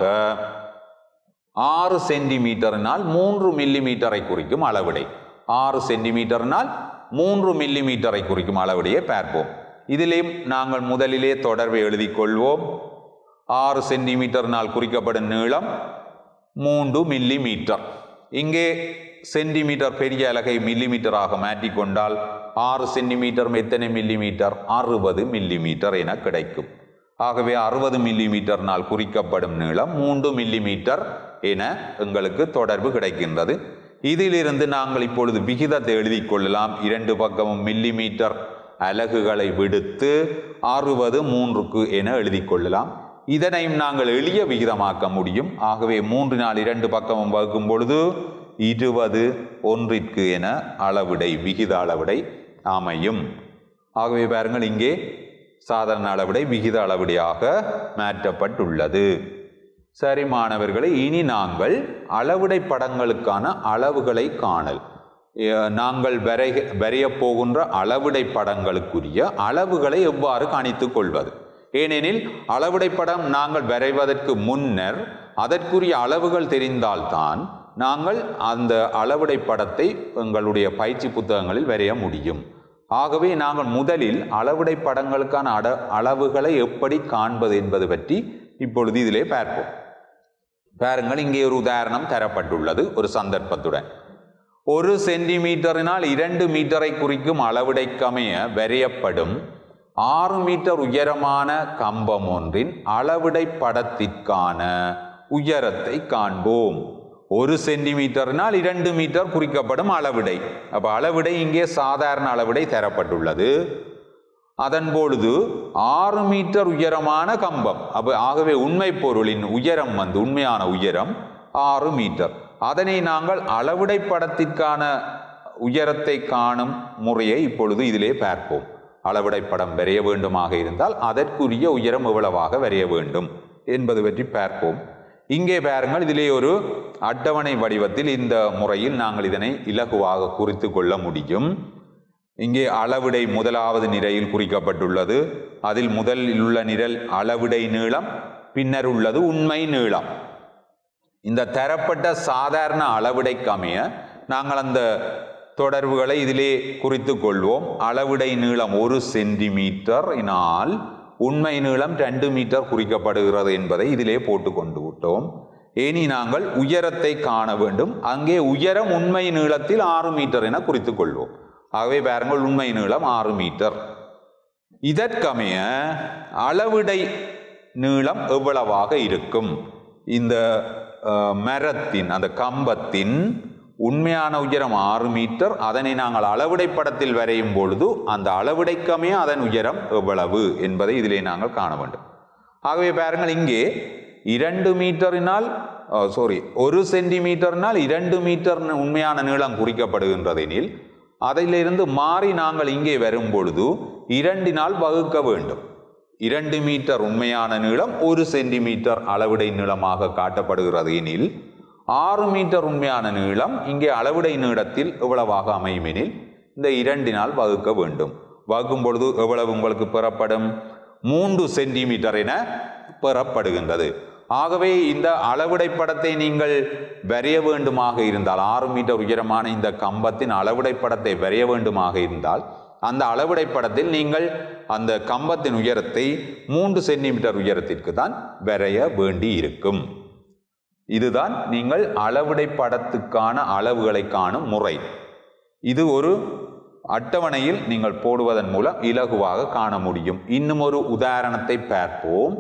ஆறு சென்டிமீட்டர்னால் மூன்று மில்லிமீட்டரை குறிக்கும் அளவிடை ஆறு சென்டிமீட்டர்னால் மூன்று மில்லிமீட்டரை குறிக்கும் அளவிடையை பார்ப்போம் இதிலேயும் நாங்கள் முதலிலே தொடர்பை எழுதிக் கொள்வோம் ஆறு சென்டிமீட்டர்னால் குறிக்கப்படும் நீளம் மூன்று மில்லி மீட்டர் இங்கே சென்டிமீட்டர் பெரிய அலகை மில்லிமீட்டராக மாற்றிக்கொண்டால் ஆறு சென்டிமீட்டர் எத்தனை மில்லிமீட்டர் அறுபது மில்லிமீட்டர் என கிடைக்கும் ஆகவே அறுபது மில்லிமீட்டர்னால் குறிக்கப்படும் நீளம் மூன்று மில்லிமீட்டர் என எங்களுக்கு தொடர்பு கிடைக்கின்றது இதிலிருந்து நாங்கள் இப்பொழுது விகிதத்தை எழுதிக் கொள்ளலாம் இரண்டு பக்கமும் மில்லிமீட்டர் அலகுகளை விடுத்து அறுபது மூன்றுக்கு என எழுதி கொள்ளலாம் இதனையும் நாங்கள் எளிய விகிதமாக்க முடியும் ஆகவே மூன்று நாள் இரண்டு பக்கமும் வகுக்கும் பொழுது இருபது ஒன்றிற்கு என அளவிடை விகித அளவிடை அமையும் ஆகவே பாருங்கள் இங்கே சாதாரண அளவிடை விகித அளவிடையாக மாற்றப்பட்டுள்ளது சரி மாணவர்களே இனி நாங்கள் அளவிடை படங்களுக்கான அளவுகளை காணல் எ- நாங்கள் வரை வரையப் போகின்ற அளவிடை படங்களுக்குரிய அளவுகளை எவ்வாறு கணித்துக் கொள்வது ஏனெனில் அளவிடை படம் நாங்கள் வரைவதற்கு முன்னர் அதற்குரிய அளவுகள் தெரிந்தால்தான் நாங்கள் அந்த அளவிடை படத்தை எங்களுடைய பயிற்சி புத்தகங்களில் வரைய முடியும் ஆகவே நாங்கள் முதலில் அளவிடை படங்களுக்கான அட அளவுகளை எப்படி காண்பது என்பது பற்றி இப்பொழுது இதிலே பார்ப்போம் பாருங்கள் இங்கே ஒரு உதாரணம் தரப்பட்டுள்ளது ஒரு சந்தர்ப்பத்துடன் ஒரு சென்டிமீட்டரினால் இரண்டு மீட்டரை குறிக்கும் அளவிடைக்கமைய வரையப்படும் ஆறு மீட்டர் உயரமான கம்பம் ஒன்றின் அளவிடை படத்திற்கான உயரத்தை காண்போம் ஒரு சென்டிமீட்டரினால் இரண்டு மீட்டர் குறிக்கப்படும் அளவிடை அப்ப அளவிடை இங்கே சாதாரண அளவிடை தரப்பட்டுள்ளது அதன் பொழுது ஆறு மீட்டர் உயரமான கம்பம் அப்ப ஆகவே உண்மை பொருளின் உயரம் வந்து உண்மையான உயரம் ஆறு மீட்டர் அதனை நாங்கள் அளவிடை படத்திற்கான உயரத்தை காணும் முறையை இப்பொழுது இதிலே பார்ப்போம் அளவிடை படம் வரைய வேண்டுமாக இருந்தால் அதற்குரிய உயரம் எவ்வளவாக வரைய வேண்டும் என்பது பற்றி பார்ப்போம் இங்கே பாருங்கள் இதிலே ஒரு அட்டவணை வடிவத்தில் இந்த முறையில் நாங்கள் இதனை இலகுவாக குறித்து கொள்ள முடியும் இங்கே அளவிடை முதலாவது நிரையில் குறிக்கப்பட்டுள்ளது அதில் முதலில் உள்ள நிரல் அளவிடை நீளம் பின்னர் உள்ளது உண்மை நீளம் இந்த தரப்பட்ட சாதாரண அளவிடைக்கு அமைய நாங்கள் அந்த தொடர்புகளை இதிலே குறித்து கொள்வோம் அளவிடை நீளம் ஒரு சென்டிமீட்டரினால் உண்மை நீளம் ரெண்டு மீட்டர் குறிக்கப்படுகிறது என்பதை இதிலே போட்டு கொண்டு விட்டோம் இனி நாங்கள் உயரத்தை காண வேண்டும் அங்கே உயரம் உண்மை நீளத்தில் ஆறு மீட்டர் என குறித்துக் கொள்வோம் ஆகவே பாருங்கள் உண்மை நீளம் ஆறு மீட்டர் இதற்கமைய அளவிடை நீளம் எவ்வளவாக இருக்கும் இந்த அஹ், மரத்தின் அந்த கம்பத்தின் உண்மையான உயரம் ஆறு மீட்டர் அதனை நாங்கள் அளவிடை படத்தில் வரையும் பொழுது அந்த அளவிடைக்கமைய அதன் உயரம் எவ்வளவு என்பதை இதிலே நாங்கள் காண வேண்டும் ஆகவே பாருங்கள் இங்கே இரண்டு மீட்டரினால் சாரி ஒரு சென்டிமீட்டரினால் இரண்டு மீட்டர் உண்மையான நீளம் குறிக்கப்படுகின்றதெனில் அதிலிருந்து மாறி நாங்கள் இங்கே வரும் பொழுது இரண்டினால் வகுக்க வேண்டும் இரண்டு மீட்டர் உண்மையான நீளம் ஒரு சென்டிமீட்டர் அளவிடை நீளமாக காட்டப்படுகிறது எனில் ஆறு மீட்டர் உண்மையான நீளம் இங்கே அளவிடை நீளத்தில் எவ்வளவாக அமையும் எனில் இந்த இரண்டினால் வகுக்க வேண்டும் வகுக்கும் பொழுது எவ்வளவு உங்களுக்கு பெறப்படும் மூன்று சென்டிமீட்டர் என பெறப்படுகின்றது ஆகவே இந்த அளவிடை படத்தை நீங்கள் வரைய வேண்டுமாக இருந்தால் ஆறு மீட்டர் உயரமான இந்த கம்பத்தின் அளவிடை படத்தை வரைய வேண்டுமாக இருந்தால் அந்த அளவிடை படத்தில் நீங்கள் அந்த கம்பத்தின் உயரத்தை மூன்று சென்டிமீட்டர் உயரத்திற்கு தான் வரைய வேண்டி இருக்கும் இதுதான் நீங்கள் அளவிடை படத்துக்கான அளவுகளை காணும் முறை இது ஒரு அட்டவணையில் நீங்கள் போடுவதன் மூலம் இலகுவாக காண முடியும் இன்னும் ஒரு உதாரணத்தை பார்ப்போம்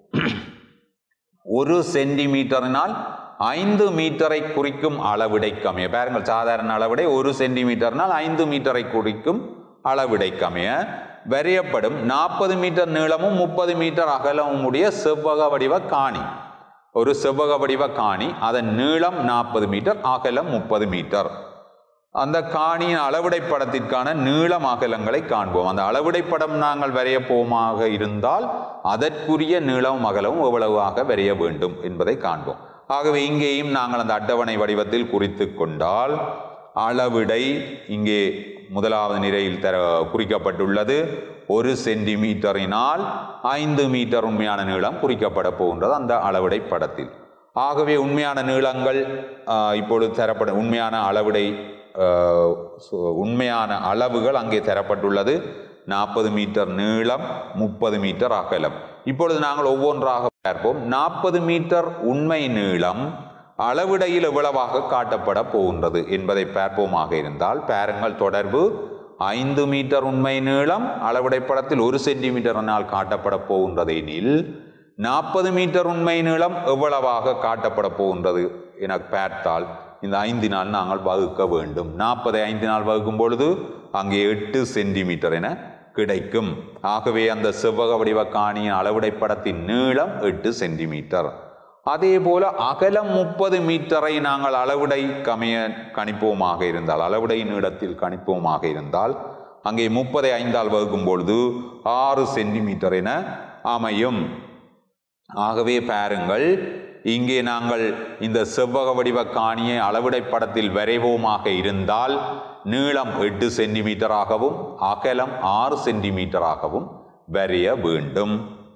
ஒரு சென்டிமீட்டரினால் ஐந்து மீட்டரை குறிக்கும் அளவிடைக்கமைய பாருங்கள் சாதாரண அளவிடை ஒரு சென்டிமீட்டர்னால் ஐந்து மீட்டரை குறிக்கும் அளவிடைக்கமைய வரையப்படும் நாற்பது மீட்டர் நீளமும் முப்பது மீட்டர் அகலமும் உடைய செவ்வக வடிவ காணி ஒரு செவ்வக வடிவ காணி அதன் நீளம் நாற்பது மீட்டர் அகலம் முப்பது மீட்டர் அந்த காணியின் அளவிடை படத்திற்கான நீளம் அகலங்களை காண்போம் அந்த அளவிடை படம் நாங்கள் வரைய போமாக இருந்தால் அதற்குரிய நீளம் அகலமும் எவ்வளவாக வரைய வேண்டும் என்பதை காண்போம் ஆகவே இங்கேயும் நாங்கள் அந்த அட்டவணை வடிவத்தில் குறித்து கொண்டால் அளவிடை இங்கே முதலாவது நிலையில் தர குறிக்கப்பட்டுள்ளது ஒரு சென்டிமீட்டரினால் ஐந்து மீட்டர் உண்மையான நீளம் குறிக்கப்பட போகின்றது அந்த அளவிடை படத்தில் ஆகவே உண்மையான நீளங்கள் ஆஹ், இப்பொழுது தரப்பட உண்மையான அளவிடை ஆஹ், சு- உண்மையான அளவுகள் அங்கே தரப்பட்டுள்ளது நாற்பது மீட்டர் நீளம் முப்பது மீட்டர் அகலம் இப்பொழுது நாங்கள் ஒவ்வொன்றாக பார்ப்போம் நாற்பது மீட்டர் உண்மை நீளம் அளவிடையில் எவ்வளவாக காட்டப்பட போகின்றது என்பதை பார்ப்போமாக இருந்தால் பாருங்கள் தொடர்பு ஐந்து மீட்டர் உண்மை நீளம் அளவிடை படத்தில் ஒரு சென்டிமீட்டரினால் காட்டப்பட போகின்றது எனில் நாற்பது மீட்டர் உண்மை நீளம் எவ்வளவாக காட்டப்பட போகின்றது என பார்த்தால் இந்த ஐந்தினால் நாங்கள் வகுக்க வேண்டும் நாற்பதை ஐந்தினால் வகுக்கும் பொழுது அங்கே எட்டு சென்டிமீட்டர் என கிடைக்கும் ஆகவே அந்த செவ்வக வடிவ காணியின் அளவுடை படத்தின் நீளம் எட்டு சென்டிமீட்டர் அதே போல அகலம் முப்பது மீட்டரை நாங்கள் அளவுடை கமைய கணிப்போமாக இருந்தால் அளவுடை நீளத்தில் கணிப்போமாக இருந்தால் அங்கே முப்பதை ஐந்தால் வகுக்கும் பொழுது ஆறு சென்டிமீட்டர் என அமையும் ஆகவே பாருங்கள் இங்கே நாங்கள் இந்த செவ்வக வடிவ காணியை அளவிடை படத்தில் வரைவோமாக இருந்தால் நீளம் எட்டு சென்டிமீட்டராகவும் அகலம் ஆறு சென்டிமீட்டராகவும் வரைய வேண்டும்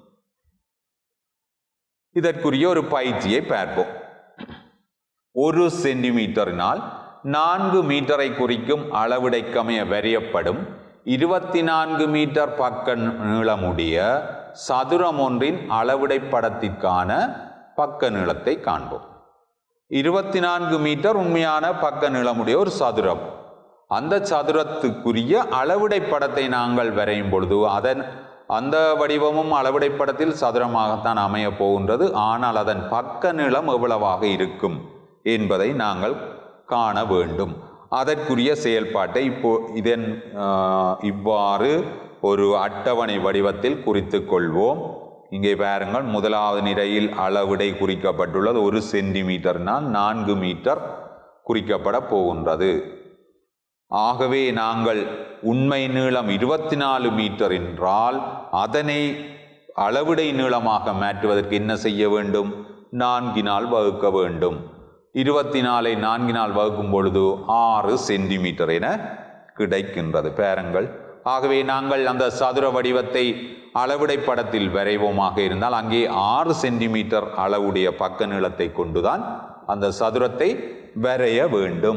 இதற்குரிய ஒரு பயிற்சியை பார்ப்போம் ஒரு சென்டிமீட்டரினால் நான்கு மீட்டரை குறிக்கும் அளவிடைக்கமைய வரையப்படும் இருபத்தி நான்கு மீட்டர் பக்க நீளமுடைய சதுரம் ஒன்றின் அளவிடை படத்திற்கான பக்க நீளத்தை காண்போம் இருபத்தி நான்கு மீட்டர் உண்மையான பக்க நீளமுடைய ஒரு சதுரம் அந்த சதுரத்துக்குரிய அளவிடை படத்தை நாங்கள் வரையும் பொழுது அதன் அந்த வடிவமும் அளவிடை படத்தில் சதுரமாகத்தான் அமைய போகின்றது ஆனால் அதன் பக்க நீளம் எவ்வளவாக இருக்கும் என்பதை நாங்கள் காண வேண்டும் அதற்குரிய செயல்பாட்டை இப்போ இதன் ஆஹ், இவ்வாறு ஒரு அட்டவணை வடிவத்தில் குறித்து கொள்வோம் இங்கே பாருங்கள் முதலாவது நிலையில் அளவிடை குறிக்கப்பட்டுள்ளது ஒரு சென்டிமீட்டர்னால் நான்கு மீட்டர் குறிக்கப்பட போகின்றது ஆகவே நாங்கள் உண்மை நீளம் இருபத்தி நாலு மீட்டர் என்றால் அதனை அளவிடை நீளமாக மாற்றுவதற்கு என்ன செய்ய வேண்டும் நான்கினால் வகுக்க வேண்டும் இருபத்தி நாலை நான்கினால் வகுக்கும் பொழுது ஆறு சென்டிமீட்டர் என கிடைக்கின்றது பாருங்கள் ஆகவே நாங்கள் அந்த சதுர வடிவத்தை அளவிடை படத்தில் வரைவோமாக இருந்தால் அங்கே ஆறு சென்டிமீட்டர் அளவுடைய பக்க நீளத்தை கொண்டுதான் அந்த சதுரத்தை வரைய வேண்டும்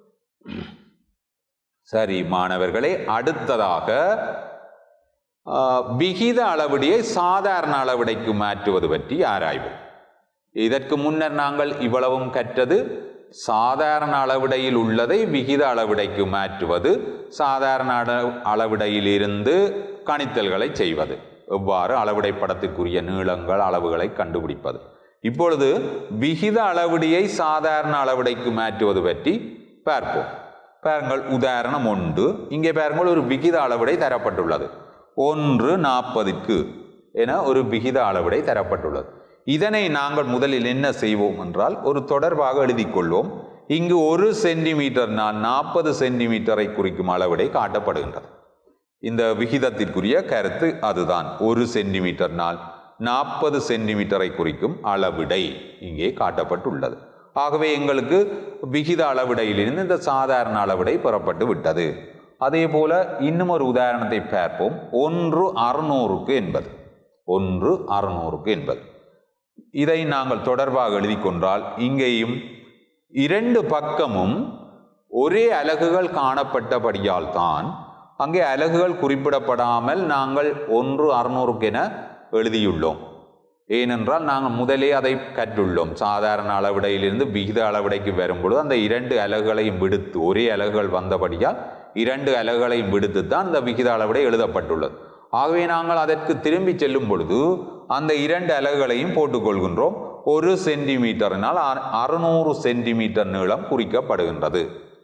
சரி மாணவர்களே அடுத்ததாக ஆ, விகித அளவிடையை சாதாரண அளவிடைக்கு மாற்றுவது பற்றி ஆராய்வோம் இதற்கு முன்னர் நாங்கள் இவ்வளவும் கற்றது சாதாரண அளவிடையில் உள்ளதை விகித அளவிடைக்கு மாற்றுவது சாதாரண அள- அளவிடையிலிருந்து கணித்தல்களை செய்வது எவ்வாறு அளவிடை படத்திற்குரிய நீளங்கள் அளவுகளை கண்டுபிடிப்பது இப்பொழுது விகித அளவிடையை சாதாரண அளவிடைக்கு மாற்றுவது பற்றி பார்ப்போம் பாருங்கள் உதாரணம் ஒன்று இங்கே பாருங்கள் ஒரு விகித அளவிடை தரப்பட்டுள்ளது ஒன்று நாற்பதுக்கு என ஒரு விகித அளவிடை தரப்பட்டுள்ளது இதனை நாங்கள் முதலில் என்ன செய்வோம் என்றால் ஒரு தொடர்பாக எழுதிக் கொள்வோம் இங்கு ஒரு சென்டிமீட்டர்னால் நாற்பது சென்டிமீட்டரை குறிக்கும் அளவிடை காட்டப்படுகின்றது இந்த விகிதத்திற்குரிய கருத்து அதுதான் ஒரு சென்டிமீட்டர்னால் நாற்பது சென்டிமீட்டரை குறிக்கும் அளவிடை இங்கே காட்டப்பட்டுள்ளது ஆகவே எங்களுக்கு விகித அளவிடையிலிருந்து இந்த சாதாரண அளவிடை பெறப்பட்டு விட்டது அதே போல இன்னும் ஒரு உதாரணத்தை பார்ப்போம் ஒன்று அறுநூறுக்கு என்பது ஒன்று அறுநூறுக்கு என்பது இதை நாங்கள் தொடர்பாக எழுதி கொண்டால் இங்கேயும் இரண்டு பக்கமும் ஒரே அலகுகள் காணப்பட்டபடியால் தான் அங்கே அலகுகள் குறிப்பிடப்படாமல் நாங்கள் ஒன்று அறுநூறுக்கு என எழுதியுள்ளோம் ஏனென்றால் நாங்கள் முதலே அதை கற்றுள்ளோம் சாதாரண அளவிடையிலிருந்து விகித அளவிடைக்கு வரும்பொழுது அந்த இரண்டு அலகுகளையும் விடுத்து ஒரே அலகுகள் வந்தபடியால் இரண்டு அலகுகளையும் விடுத்து தான் இந்த விகித அளவிடை எழுதப்பட்டுள்ளது ஆகவே நாங்கள் அதற்கு திரும்பி செல்லும் பொழுது அந்த இரண்டு அலகுகளையும் போட்டுக்கொள்கின்றோம் ஒரு சென்டிமீட்டரினால் அறு- அறுநூறு சென்டிமீட்டர் நீளம் குறிக்கப்படுகின்றது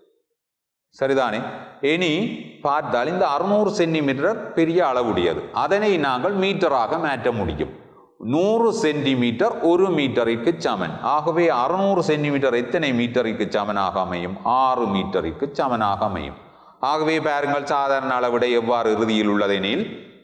சரிதானே இனி பார்த்தால் இந்த அறுநூறு சென்டிமீட்டர் பெரிய அளவுடையது அதனை நாங்கள் மீட்டராக மாற்ற முடியும் நூறு சென்டிமீட்டர் ஒரு மீட்டருக்கு சமன் ஆகவே அறுநூறு சென்டிமீட்டர் எத்தனை மீட்டருக்கு சமனாக அமையும் ஆறு மீட்டருக்கு சமனாக அமையும் ஆகவே பாருங்கள் சாதாரண அளவிடை எவ்வாறு இறுதியில் உள்ளதெனில்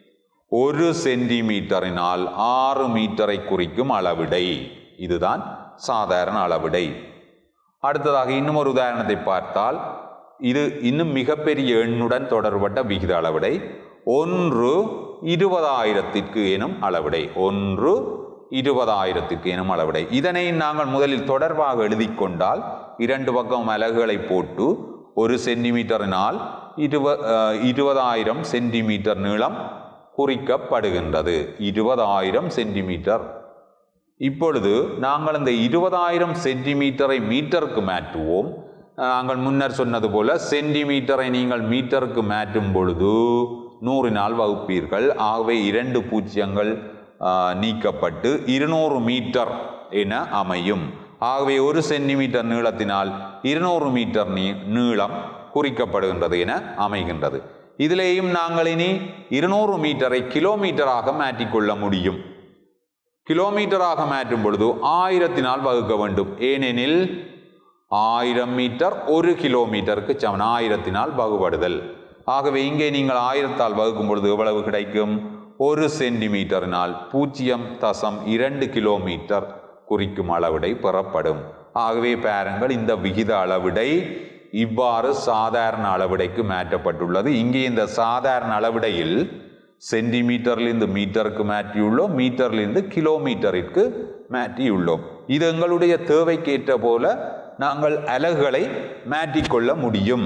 ஒரு சென்டிமீட்டரினால் ஆறு மீட்டரை குறிக்கும் அளவிடை இதுதான் சாதாரண அளவிடை அடுத்ததாக இன்னும் ஒரு உதாரணத்தை பார்த்தால் இது இன்னும் மிகப்பெரிய எண்ணுடன் தொடர்பட்ட விகித அளவிடை ஒன்று இருபதாயிரத்திற்கு எனும் அளவிடை ஒன்று இருபதாயிரத்திற்கு எனும் அளவிடை இதனை நாங்கள் முதலில் தொடர்பாக எழுதி கொண்டால் இரண்டு பக்கம் அலகுகளை போட்டு ஒரு சென்டிமீட்டரினால் இருப அஹ், இருபதாயிரம் சென்டிமீட்டர் நீளம் குறிக்கப்படுகின்றது இருபதாயிரம் சென்டிமீட்டர் இப்பொழுது நாங்கள் இந்த இருபதாயிரம் சென்டிமீட்டரை மீட்டருக்கு மாற்றுவோம் நாங்கள் முன்னர் சொன்னது போல சென்டிமீட்டரை நீங்கள் மீட்டருக்கு மாற்றும் பொழுது நூறினால் வகுப்பீர்கள் ஆகவே இரண்டு பூஜ்ஜியங்கள் ஆ, நீக்கப்பட்டு இருநூறு மீட்டர் என அமையும் ஆகவே ஒரு சென்டிமீட்டர் நீளத்தினால் இருநூறு மீட்டர் நீ நீளம் குறிக்கப்படுகின்றது என அமைகின்றது இதிலேயும் நாங்கள் இனி இருநூறு மீட்டரை கிலோமீட்டராக மாற்றிக்கொள்ள முடியும் கிலோமீட்டராக மாற்றும் பொழுது ஆயிரத்தினால் வகுக்க வேண்டும் ஏனெனில் ஆயிரம் மீட்டர் ஒரு கிலோமீட்டருக்கு சமன் ஆயிரத்தினால் வகுபடுதல் ஆகவே இங்கே நீங்கள் ஆயிரத்தால் வகுக்கும் பொழுது எவ்வளவு கிடைக்கும் ஒரு சென்டிமீட்டரினால் பூஜ்ஜியம் தசம் இரண்டு கிலோமீட்டர் குறிக்கும் அளவிடை பெறப்படும் ஆகவே பாருங்கள் இந்த விகித அளவிடை இவ்வாறு சாதாரண அளவிடைக்கு மாற்றப்பட்டுள்ளது இங்கே இந்த சாதாரண அளவிடையில் சென்டிமீட்டர்லேருந்து மீட்டருக்கு மாற்றியுள்ளோம் மீட்டர்லேருந்து கிலோமீட்டருக்கு மாற்றியுள்ளோம் இது எங்களுடைய தேவைக்கேற்ற போல நாங்கள் அலகுகளை மாற்றிக்கொள்ள முடியும்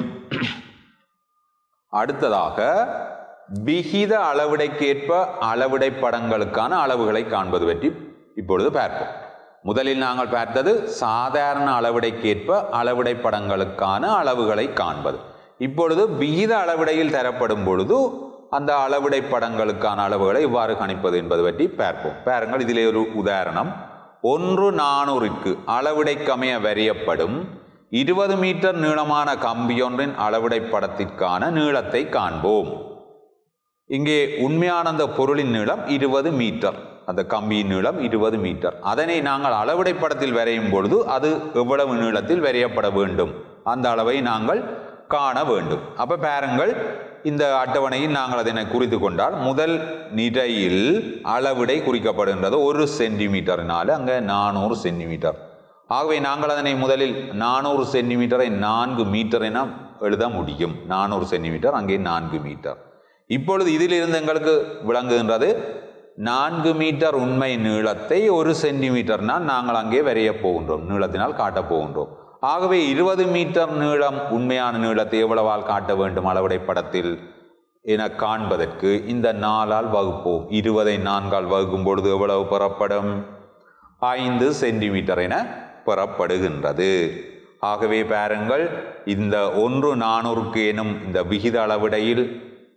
அடுத்ததாக விகித அளவிடைக்கேற்ப அளவிடை படங்களுக்கான அளவுகளை காண்பது பற்றி இப்பொழுது பார்ப்போம் முதலில் நாங்கள் பார்த்தது சாதாரண அளவிடைக்கேற்ப அளவிடை படங்களுக்கான அளவுகளை காண்பது இப்பொழுது விகித அளவிடையில் தரப்படும் பொழுது அந்த அளவிடை படங்களுக்கான அளவுகளை இவ்வாறு கணிப்பது என்பது பற்றி பார்ப்போம் பாருங்கள் இதிலே ஒரு உதாரணம் ஒன்று நானூறுக்கு அளவிடைக்கமைய வரையப்படும் இருபது மீட்டர் நீளமான கம்பியொன்றின் அளவிடை படத்திற்கான நீளத்தை காண்போம் இங்கே உண்மையான அந்த பொருளின் நீளம் இருபது மீட்டர் அந்த கம்பியின் நீளம் இருபது மீட்டர் அதனை நாங்கள் அளவிடை படத்தில் வரையும் பொழுது அது எவ்வளவு நீளத்தில் வரையப்பட வேண்டும் அந்த அளவை நாங்கள் காண வேண்டும் அப்ப பாருங்கள் இந்த அட்டவணையில் நாங்கள் அதனை குறித்து கொண்டால் முதல் நிரையில் அளவிடை குறிக்கப்படுகின்றது ஒரு சென்டிமீட்டர்னால அங்கே நானூறு சென்டிமீட்டர் ஆகவே நாங்கள் அதனை முதலில் நானூறு சென்டிமீட்டரை நான்கு மீட்டர் என எழுத முடியும் நானூறு சென்டிமீட்டர் அங்கே நான்கு மீட்டர் இப்பொழுது இதிலிருந்து எங்களுக்கு விளங்குகின்றது நான்கு மீட்டர் உண்மை நீளத்தை ஒரு சென்டிமீட்டர்னால் நாங்கள் அங்கே வரையப் போகின்றோம் நீளத்தினால் காட்டப் போகின்றோம் ஆகவே இருபது மீட்டர் நீளம் உண்மையான நீளத்தை எவ்வளவால் காட்ட வேண்டும் அளவுடை படத்தில் என காண்பதற்கு இந்த நாலால் வகுப்போம் இருபதை நான்கால் வகுக்கும் பொழுது எவ்வளவு பெறப்படும் ஐந்து சென்டிமீட்டர் என பெறப்படுகின்றது ஆகவே பாருங்கள் இந்த ஒன்று நானூறுக்கு எனும் இந்த விகித அளவிடையில்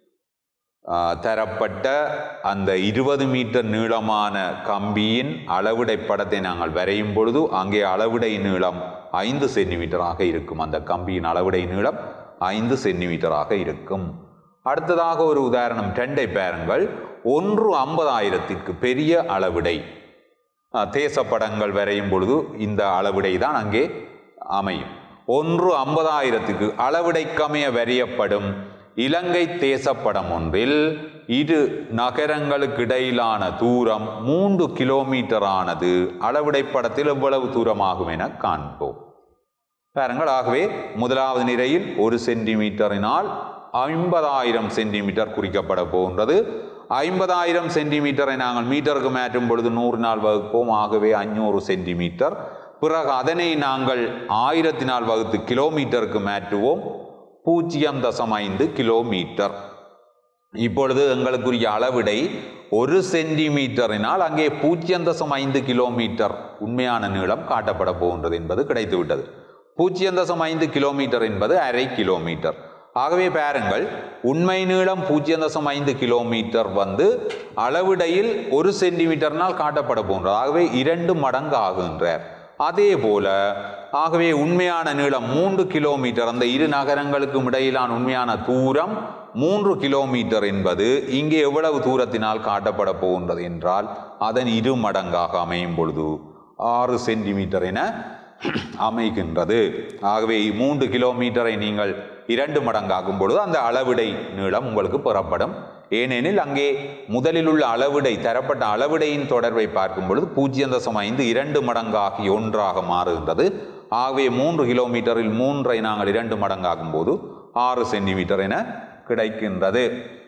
ஆ, தரப்பட்ட அந்த இருபது மீட்டர் நீளமான கம்பியின் அளவிடை படத்தை நாங்கள் வரையும் பொழுது அங்கே அளவிடை நீளம் ஐந்து சென்டிமீட்டராக இருக்கும் அந்த கம்பியின் அளவிடை நீளம் ஐந்து சென்டிமீட்டராக இருக்கும் அடுத்ததாக ஒரு உதாரணம் டெண்டை பாருங்கள் ஒன்று ஐம்பதாயிரத்திற்கு பெரிய அளவிடை ஆ, தேசப்படங்கள் வரையும் பொழுது இந்த அளவிடை தான் அங்கே அமையும் ஒன்று ஐம்பதாயிரத்துக்கு அளவிடைக்கமைய வரையப்படும் இலங்கை தேசப்படம் ஒன்றில் இரு நகரங்களுக்கு இடையிலான தூரம் மூன்று கிலோமீட்டர் ஆனது அளவிடை படத்தில் எவ்வளவு தூரமாகும் என காண்போம் பாருங்கள் ஆகவே முதலாவது நிலையில் ஒரு சென்டிமீட்டரினால் ஐம்பதாயிரம் சென்டிமீட்டர் குறிக்கப்பட போகின்றது ஐம்பதாயிரம் சென்டிமீட்டரை நாங்கள் மீட்டருக்கு மாற்றும் பொழுது நூறு நாள் வகுப்போம் ஆகவே அஞ்சூறு சென்டிமீட்டர் பிறகு அதனை நாங்கள் ஆயிரத்தினால் வகுத்து கிலோமீட்டருக்கு மாற்றுவோம் பூஜ்ஜியம் தசம் ஐந்து கிலோமீட்டர் இப்பொழுது எங்களுக்குரிய அளவிடை ஒரு சென்டிமீட்டரினால் அங்கே பூஜ்ஜியம் தசம் ஐந்து கிலோமீட்டர் உண்மையான நீளம் காட்டப்பட போகின்றது என்பது கிடைத்துவிட்டது பூஜ்ஜியம் தசம் ஐந்து கிலோமீட்டர் என்பது அரை கிலோமீட்டர் ஆகவே பாருங்கள் உண்மை நீளம் பூஜ்ஜியம் தசம் ஐந்து கிலோமீட்டர் வந்து அளவிடையில் ஒரு சென்டிமீட்டர்னால் காட்டப்பட போன்றது ஆகவே இரண்டு மடங்கு ஆகுகின்றார் அதே போல ஆகவே உண்மையான நீளம் மூன்று கிலோமீட்டர் அந்த இரு நகரங்களுக்கும் இடையிலான உண்மையான தூரம் மூன்று கிலோமீட்டர் என்பது இங்கே எவ்வளவு தூரத்தினால் காட்டப்பட போகின்றது என்றால் அதன் இரு மடங்காக அமையும் பொழுது ஆறு சென்டிமீட்டர் என அமைகின்றது ஆகவே மூன்று கிலோமீட்டரை நீங்கள் இரண்டு மடங்காகும் பொழுது அந்த அளவிடை நீளம் உங்களுக்கு பெறப்படும் ஏனெனில் அங்கே முதலில் உள்ள அளவிடை தரப்பட்ட அளவிடையின் தொடர்பை பார்க்கும் பொழுது பூஜ்ஜியம் தசம் ஐந்து இரண்டு மடங்காகி ஒன்றாக மாறுகின்றது ஆகவே மூன்று கிலோமீட்டரில் மூன்றை நாங்கள் இரண்டு மடங்காகும் போது ஆறு சென்டிமீட்டர் என கிடைக்கின்றது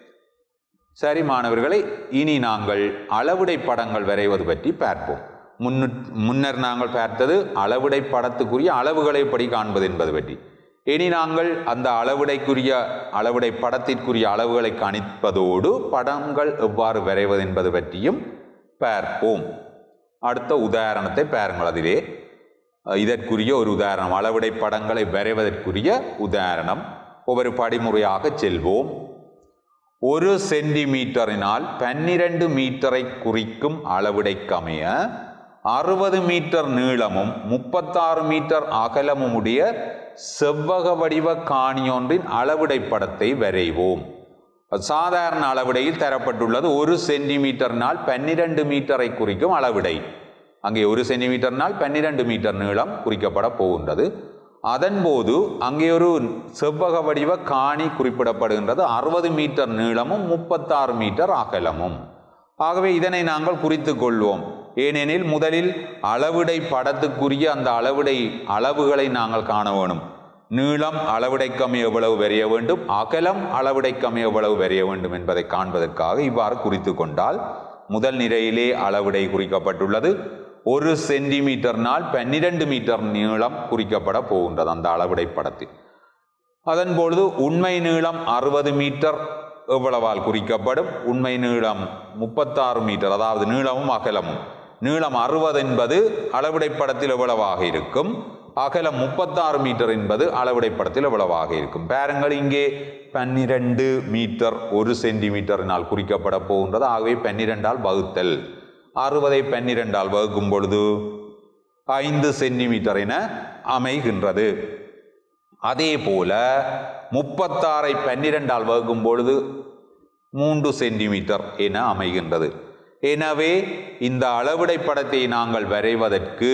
சரி மாணவர்களை இனி நாங்கள் அளவிடை படங்கள் வரைவது பற்றி பார்ப்போம் முன்னு முன்னர் நாங்கள் பார்த்தது அளவிடை படத்துக்குரிய அளவுகளை எப்படி காண்பது என்பது பற்றி இனி நாங்கள் அந்த அளவிடைக்குரிய அளவிடை படத்திற்குரிய அளவுகளை கணிப்பதோடு படங்கள் எவ்வாறு வரைவது என்பது பற்றியும் பார்ப்போம் அடுத்த உதாரணத்தை பாருங்கள் அதிலே அஹ், இதற்குரிய ஒரு உதாரணம் அளவிடை படங்களை வரைவதற்குரிய உதாரணம் ஒவ்வொரு படிமுறையாக செல்வோம் ஒரு சென்டிமீட்டரினால் பன்னிரண்டு மீட்டரை குறிக்கும் அளவிடைக்கமைய அறுபது மீட்டர் நீளமும் முப்பத்தாறு மீட்டர் அகலமும் உடைய செவ்வக வடிவ காணியொன்றின் அளவிடை படத்தை வரைவோம் சாதாரண அளவிடையில் தரப்பட்டுள்ளது ஒரு சென்டிமீட்டர்னால் பன்னிரண்டு மீட்டரை குறிக்கும் அளவிடை அங்கே ஒரு சென்டிமீட்டர்னால் பன்னிரண்டு மீட்டர் நீளம் குறிக்கப்பட போகின்றது அதன்போது அங்கே ஒரு செவ்வக வடிவ காணி குறிப்பிடப்படுகின்றது அறுபது மீட்டர் நீளமும் முப்பத்தாறு மீட்டர் அகலமும் ஆகவே இதனை நாங்கள் குறித்து கொள்வோம் ஏனெனில் முதலில் அளவிடை படத்துக்குரிய அந்த அளவிடை அளவுகளை நாங்கள் காண வேணும் நீளம் அளவிடைக்கமை எவ்வளவு வரைய வேண்டும் அகலம் அளவிடைக்கமை எவ்வளவு வரைய வேண்டும் என்பதை காண்பதற்காக இவ்வாறு குறித்து கொண்டால் முதல் நிலையிலே அளவிடை குறிக்கப்பட்டுள்ளது ஒரு சென்டிமீட்டர்னால் பன்னிரண்டு மீட்டர் நீளம் குறிக்கப்பட போகின்றது அந்த அளவிடை படத்தில் அதன் பொழுது உண்மை நீளம் அறுபது மீட்டர் எவ்வளவால் குறிக்கப்படும் உண்மை நீளம் முப்பத்தாறு மீட்டர் அதாவது நீளமும் அகலமும் நீளம் அறுபது என்பது அளவிடை படத்தில் எவ்வளவாக இருக்கும் அகலம் முப்பத்தாறு மீட்டர் என்பது அளவிடை படத்தில் எவ்வளவாக இருக்கும் பாருங்கள் இங்கே பன்னிரண்டு மீட்டர் ஒரு சென்டிமீட்டரினால் குறிக்கப்பட போகின்றது ஆகவே பன்னிரெண்டால் வகுத்தல் அறுபதை பன்னிரெண்டால் வகுக்கும் பொழுது ஐந்து சென்டிமீட்டர் என அமைகின்றது அதே போல முப்பத்தாறை பன்னிரெண்டால் வகுக்கும் பொழுது மூன்று சென்டிமீட்டர் என அமைகின்றது எனவே இந்த அளவிடை படத்தை நாங்கள் வரைவதற்கு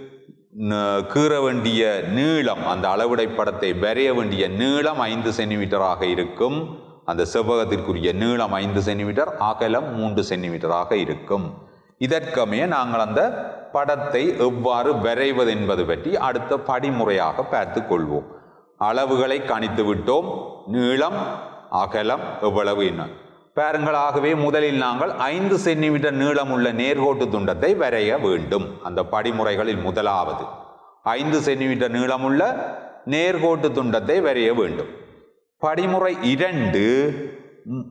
ந- கீற வேண்டிய நீளம் அந்த அளவிடை படத்தை வரைய வேண்டிய நீளம் ஐந்து சென்டிமீட்டராக இருக்கும் அந்த செவ்வகத்திற்குரிய நீளம் ஐந்து சென்டிமீட்டர் அகலம் மூன்று சென்டிமீட்டராக இருக்கும் இதற்கமைய நாங்கள் அந்த படத்தை எவ்வாறு வரைவது என்பது பற்றி அடுத்த படிமுறையாக பார்த்து கொள்வோம் அளவுகளை கணித்து விட்டோம் நீளம் அகலம் எவ்வளவு என்ன பாருங்கள் ஆகவே முதலில் நாங்கள் ஐந்து சென்டிமீட்டர் நீளமுள்ள நேர்கோட்டு துண்டத்தை வரைய வேண்டும் அந்த படிமுறைகளில் முதலாவது ஐந்து சென்டிமீட்டர் நீளமுள்ள நேர்கோட்டு துண்டத்தை வரைய வேண்டும் படிமுறை இரண்டு ம்,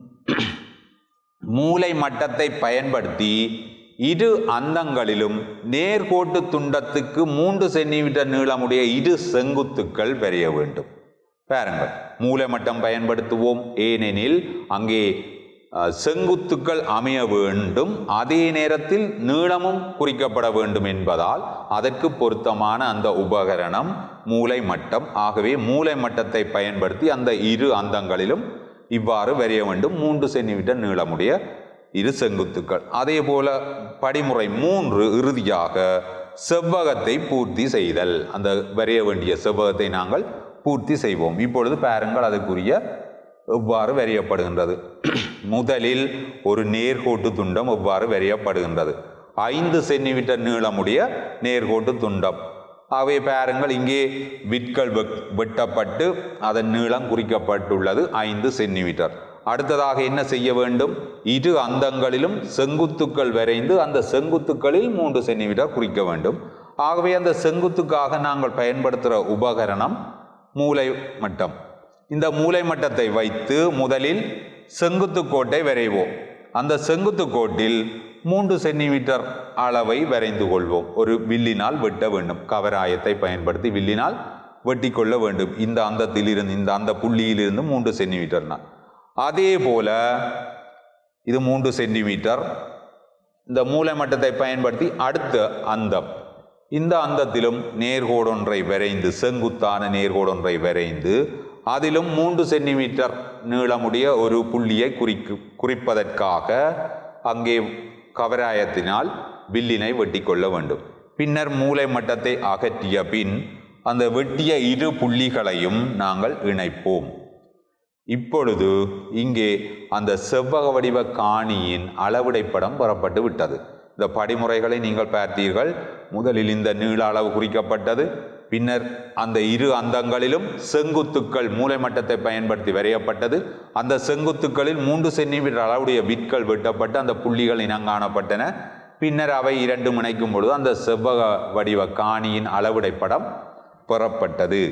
மூலை மட்டத்தை பயன்படுத்தி இரு அந்தங்களிலும் நேர்கோட்டு துண்டத்துக்கு மூன்று சென்டிமீட்டர் நீளமுடைய இரு செங்குத்துக்கள் வரைய வேண்டும் பாருங்கள் மூலை மட்டம் பயன்படுத்துவோம் ஏனெனில் அங்கே அஹ், செங்குத்துக்கள் அமைய வேண்டும் அதே நேரத்தில் நீளமும் குறிக்கப்பட வேண்டும் என்பதால் அதற்கு பொருத்தமான அந்த உபகரணம் மூலை மட்டம் ஆகவே மூலை மட்டத்தை பயன்படுத்தி அந்த இரு அந்தங்களிலும் இவ்வாறு வரைய வேண்டும் மூன்று சென்டிமீட்டர் நீளமுடைய இரு செங்குத்துக்கள் அதே போல படிமுறை மூன்று இறுதியாக செவ்வகத்தை பூர்த்தி செய்தல் அந்த வரைய வேண்டிய செவ்வகத்தை நாங்கள் பூர்த்தி செய்வோம் இப்பொழுது பாருங்கள் அதற்குரிய எவ்வாறு வரையப்படுகின்றது முதலில் ஒரு நேர்கோட்டு துண்டம் எவ்வாறு வரையப்படுகின்றது ஐந்து சென்டிமீட்டர் நீளமுடைய நேர்கோட்டு துண்டம் ஆகவே பாருங்கள் இங்கே விட்கள் வெக்- வெட்டப்பட்டு அதன் நீளம் குறிக்கப்பட்டுள்ளது ஐந்து சென்டிமீட்டர் அடுத்ததாக என்ன செய்ய வேண்டும் இரு அந்தங்களிலும் செங்குத்துக்கள் வரைந்து அந்த செங்குத்துக்களில் மூன்று சென்டிமீட்டர் குறிக்க வேண்டும் ஆகவே அந்த செங்குத்துக்காக நாங்கள் பயன்படுத்துகிற உபகரணம் மூலை மட்டம் இந்த மூலை மட்டத்தை வைத்து முதலில் செங்குத்து கோட்டை வரைவோம் அந்த செங்குத்து கோட்டில் மூன்று சென்டிமீட்டர் அளவை வரைந்து கொள்வோம் ஒரு வில்லினால் வெட்ட வேண்டும் கவராயத்தை பயன்படுத்தி வில்லினால் வெட்டி கொள்ள வேண்டும் இந்த அந்தத்திலிருந்து இந்த அந்த புள்ளியிலிருந்து மூன்று சென்டிமீட்டர்னால் அதே போல இது மூன்று சென்டிமீட்டர் இந்த மூலை மட்டத்தை பயன்படுத்தி அடுத்த அந்தம் இந்த அந்தத்திலும் நேர்கோடொன்றை வரைந்து செங்குத்தான நேர்கோடொன்றை வரைந்து அதிலும் மூன்று சென்டிமீட்டர் நீளமுடைய ஒரு புள்ளியை குறிக்கு குறிப்பதற்காக அங்கே கவராயத்தினால் வில்லினை வெட்டி கொள்ள வேண்டும் பின்னர் மூலை மட்டத்தை அகற்றிய பின் அந்த வெட்டிய இரு புள்ளிகளையும் நாங்கள் இணைப்போம் இப்பொழுது இங்கே அந்த செவ்வக வடிவ காணியின் அளவிடை படம் பெறப்பட்டு விட்டது இந்த படிமுறைகளை நீங்கள் பார்த்தீர்கள் முதலில் இந்த நீள அளவு குறிக்கப்பட்டது பின்னர் அந்த இரு அந்தங்களிலும் செங்குத்துக்கள் மூலை மட்டத்தை பயன்படுத்தி வரையப்பட்டது அந்த செங்குத்துக்களில் மூன்று சென்டிமீட்டர் அளவுடைய விட்கள் வெட்டப்பட்டு அந்த புள்ளிகள் இனங்காணப்பட்டன பின்னர் அவை இரண்டும் இணைக்கும் பொழுது அந்த செவ்வக வடிவ காணியின் அளவிடை படம் பெறப்பட்டது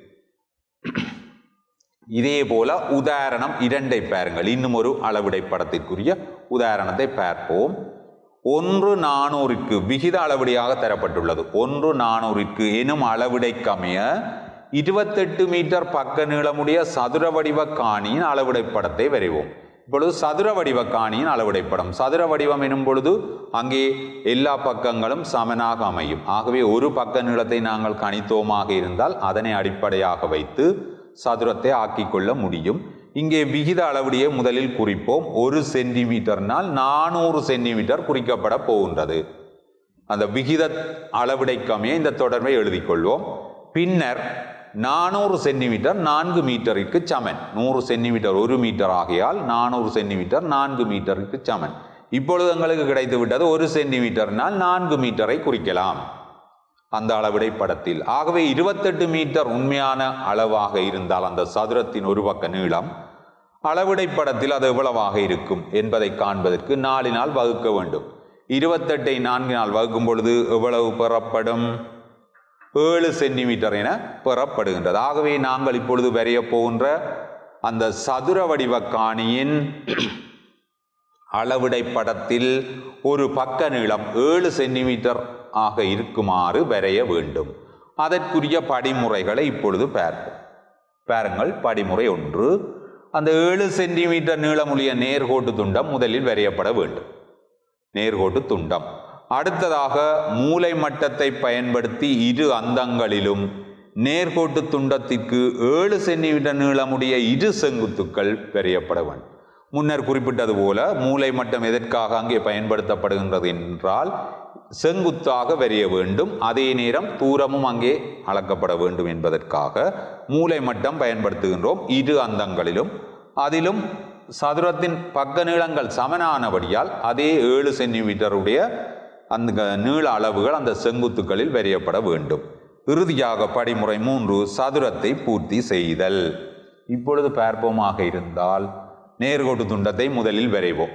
இதே போல உதாரணம் இரண்டை பாருங்கள் இன்னும் ஒரு அளவிடை படத்திற்குரிய உதாரணத்தை பார்ப்போம் ஒன்று நானூறுக்கு விகித அளவிடையாக தரப்பட்டுள்ளது ஒன்று நானூறுக்கு எனும் அளவிடைக்கமைய இருபத்தெட்டு மீட்டர் பக்க நீளமுடைய சதுர வடிவ காணியின் அளவிடை படத்தை வரைவோம் இப்பொழுது சதுர வடிவ காணியின் அளவிடை படம் சதுர வடிவம் எனும் பொழுது அங்கே எல்லா பக்கங்களும் சமனாக அமையும் ஆகவே ஒரு பக்க நீளத்தை நாங்கள் கணித்தோமாக இருந்தால் அதனை அடிப்படையாக வைத்து சதுரத்தை ஆக்கிக் கொள்ள முடியும் இங்கே விகித அளவுடையை முதலில் குறிப்போம் ஒரு சென்டிமீட்டர்னால் நானூறு சென்டிமீட்டர் குறிக்கப்பட போகின்றது அந்த விகித அளவிடைக்கமைய இந்த தொடர்பை எழுதிக் கொள்வோம் பின்னர் நானூறு சென்டிமீட்டர் நான்கு மீட்டருக்கு சமன் நூறு சென்டிமீட்டர் ஒரு மீட்டர் ஆகையால் நானூறு சென்டிமீட்டர் நான்கு மீட்டருக்கு சமன் இப்பொழுது எங்களுக்கு கிடைத்து விட்டது ஒரு சென்டிமீட்டர்னால் நான்கு மீட்டரை குறிக்கலாம் அந்த அளவிடை படத்தில் ஆகவே இருபத்தெட்டு மீட்டர் உண்மையான அளவாக இருந்தால் அந்த சதுரத்தின் ஒரு பக்க நீளம் அளவிடை படத்தில் அது எவ்வளவாக இருக்கும் என்பதை காண்பதற்கு நாலினால் வகுக்க வேண்டும் இருபத்தெட்டை நான்கினால் வகுக்கும் பொழுது எவ்வளவு பெறப்படும் ஏழு சென்டிமீட்டர் என பெறப்படுகின்றது ஆகவே நாங்கள் இப்பொழுது வரைய போகின்ற அந்த சதுர வடிவ காணியின் அளவிடை படத்தில் ஒரு பக்க நீளம் ஏழு சென்டிமீட்டர் ஆக இருக்குமாறு வரைய வேண்டும் அதற்குரிய படிமுறைகளை இப்பொழுது பார்ப்போம் பாருங்கள் படிமுறை ஒன்று அந்த ஏழு சென்டிமீட்டர் நீளமுடைய நேர்கோட்டு துண்டம் முதலில் வரையப்பட வேண்டும் நேர்கோட்டு துண்டம் அடுத்ததாக மூலை மட்டத்தை பயன்படுத்தி இரு அந்தங்களிலும் நேர்கோட்டு துண்டத்திற்கு ஏழு சென்டிமீட்டர் நீளமுடைய இரு செங்குத்துக்கள் வரையப்பட வேண்டும் முன்னர் குறிப்பிட்டது போல மூலை மட்டம் எதற்காக அங்கே பயன்படுத்தப்படுகின்றது என்றால் செங்குத்தாக வரைய வேண்டும் அதே நேரம் தூரமும் அங்கே அளக்கப்பட வேண்டும் என்பதற்காக மூலை மட்டம் பயன்படுத்துகின்றோம் இரு அந்தங்களிலும் அதிலும் சதுரத்தின் பக்க நீளங்கள் சமனானபடியால் அதே ஏழு சென்டிமீட்டருடைய அந்த நீள அளவுகள் அந்த செங்குத்துக்களில் வரையப்பட வேண்டும் இறுதியாக படிமுறை மூன்று சதுரத்தை பூர்த்தி செய்தல் இப்பொழுது பார்ப்போமாக இருந்தால் நேர்கோட்டு துண்டத்தை முதலில் வரைவோம்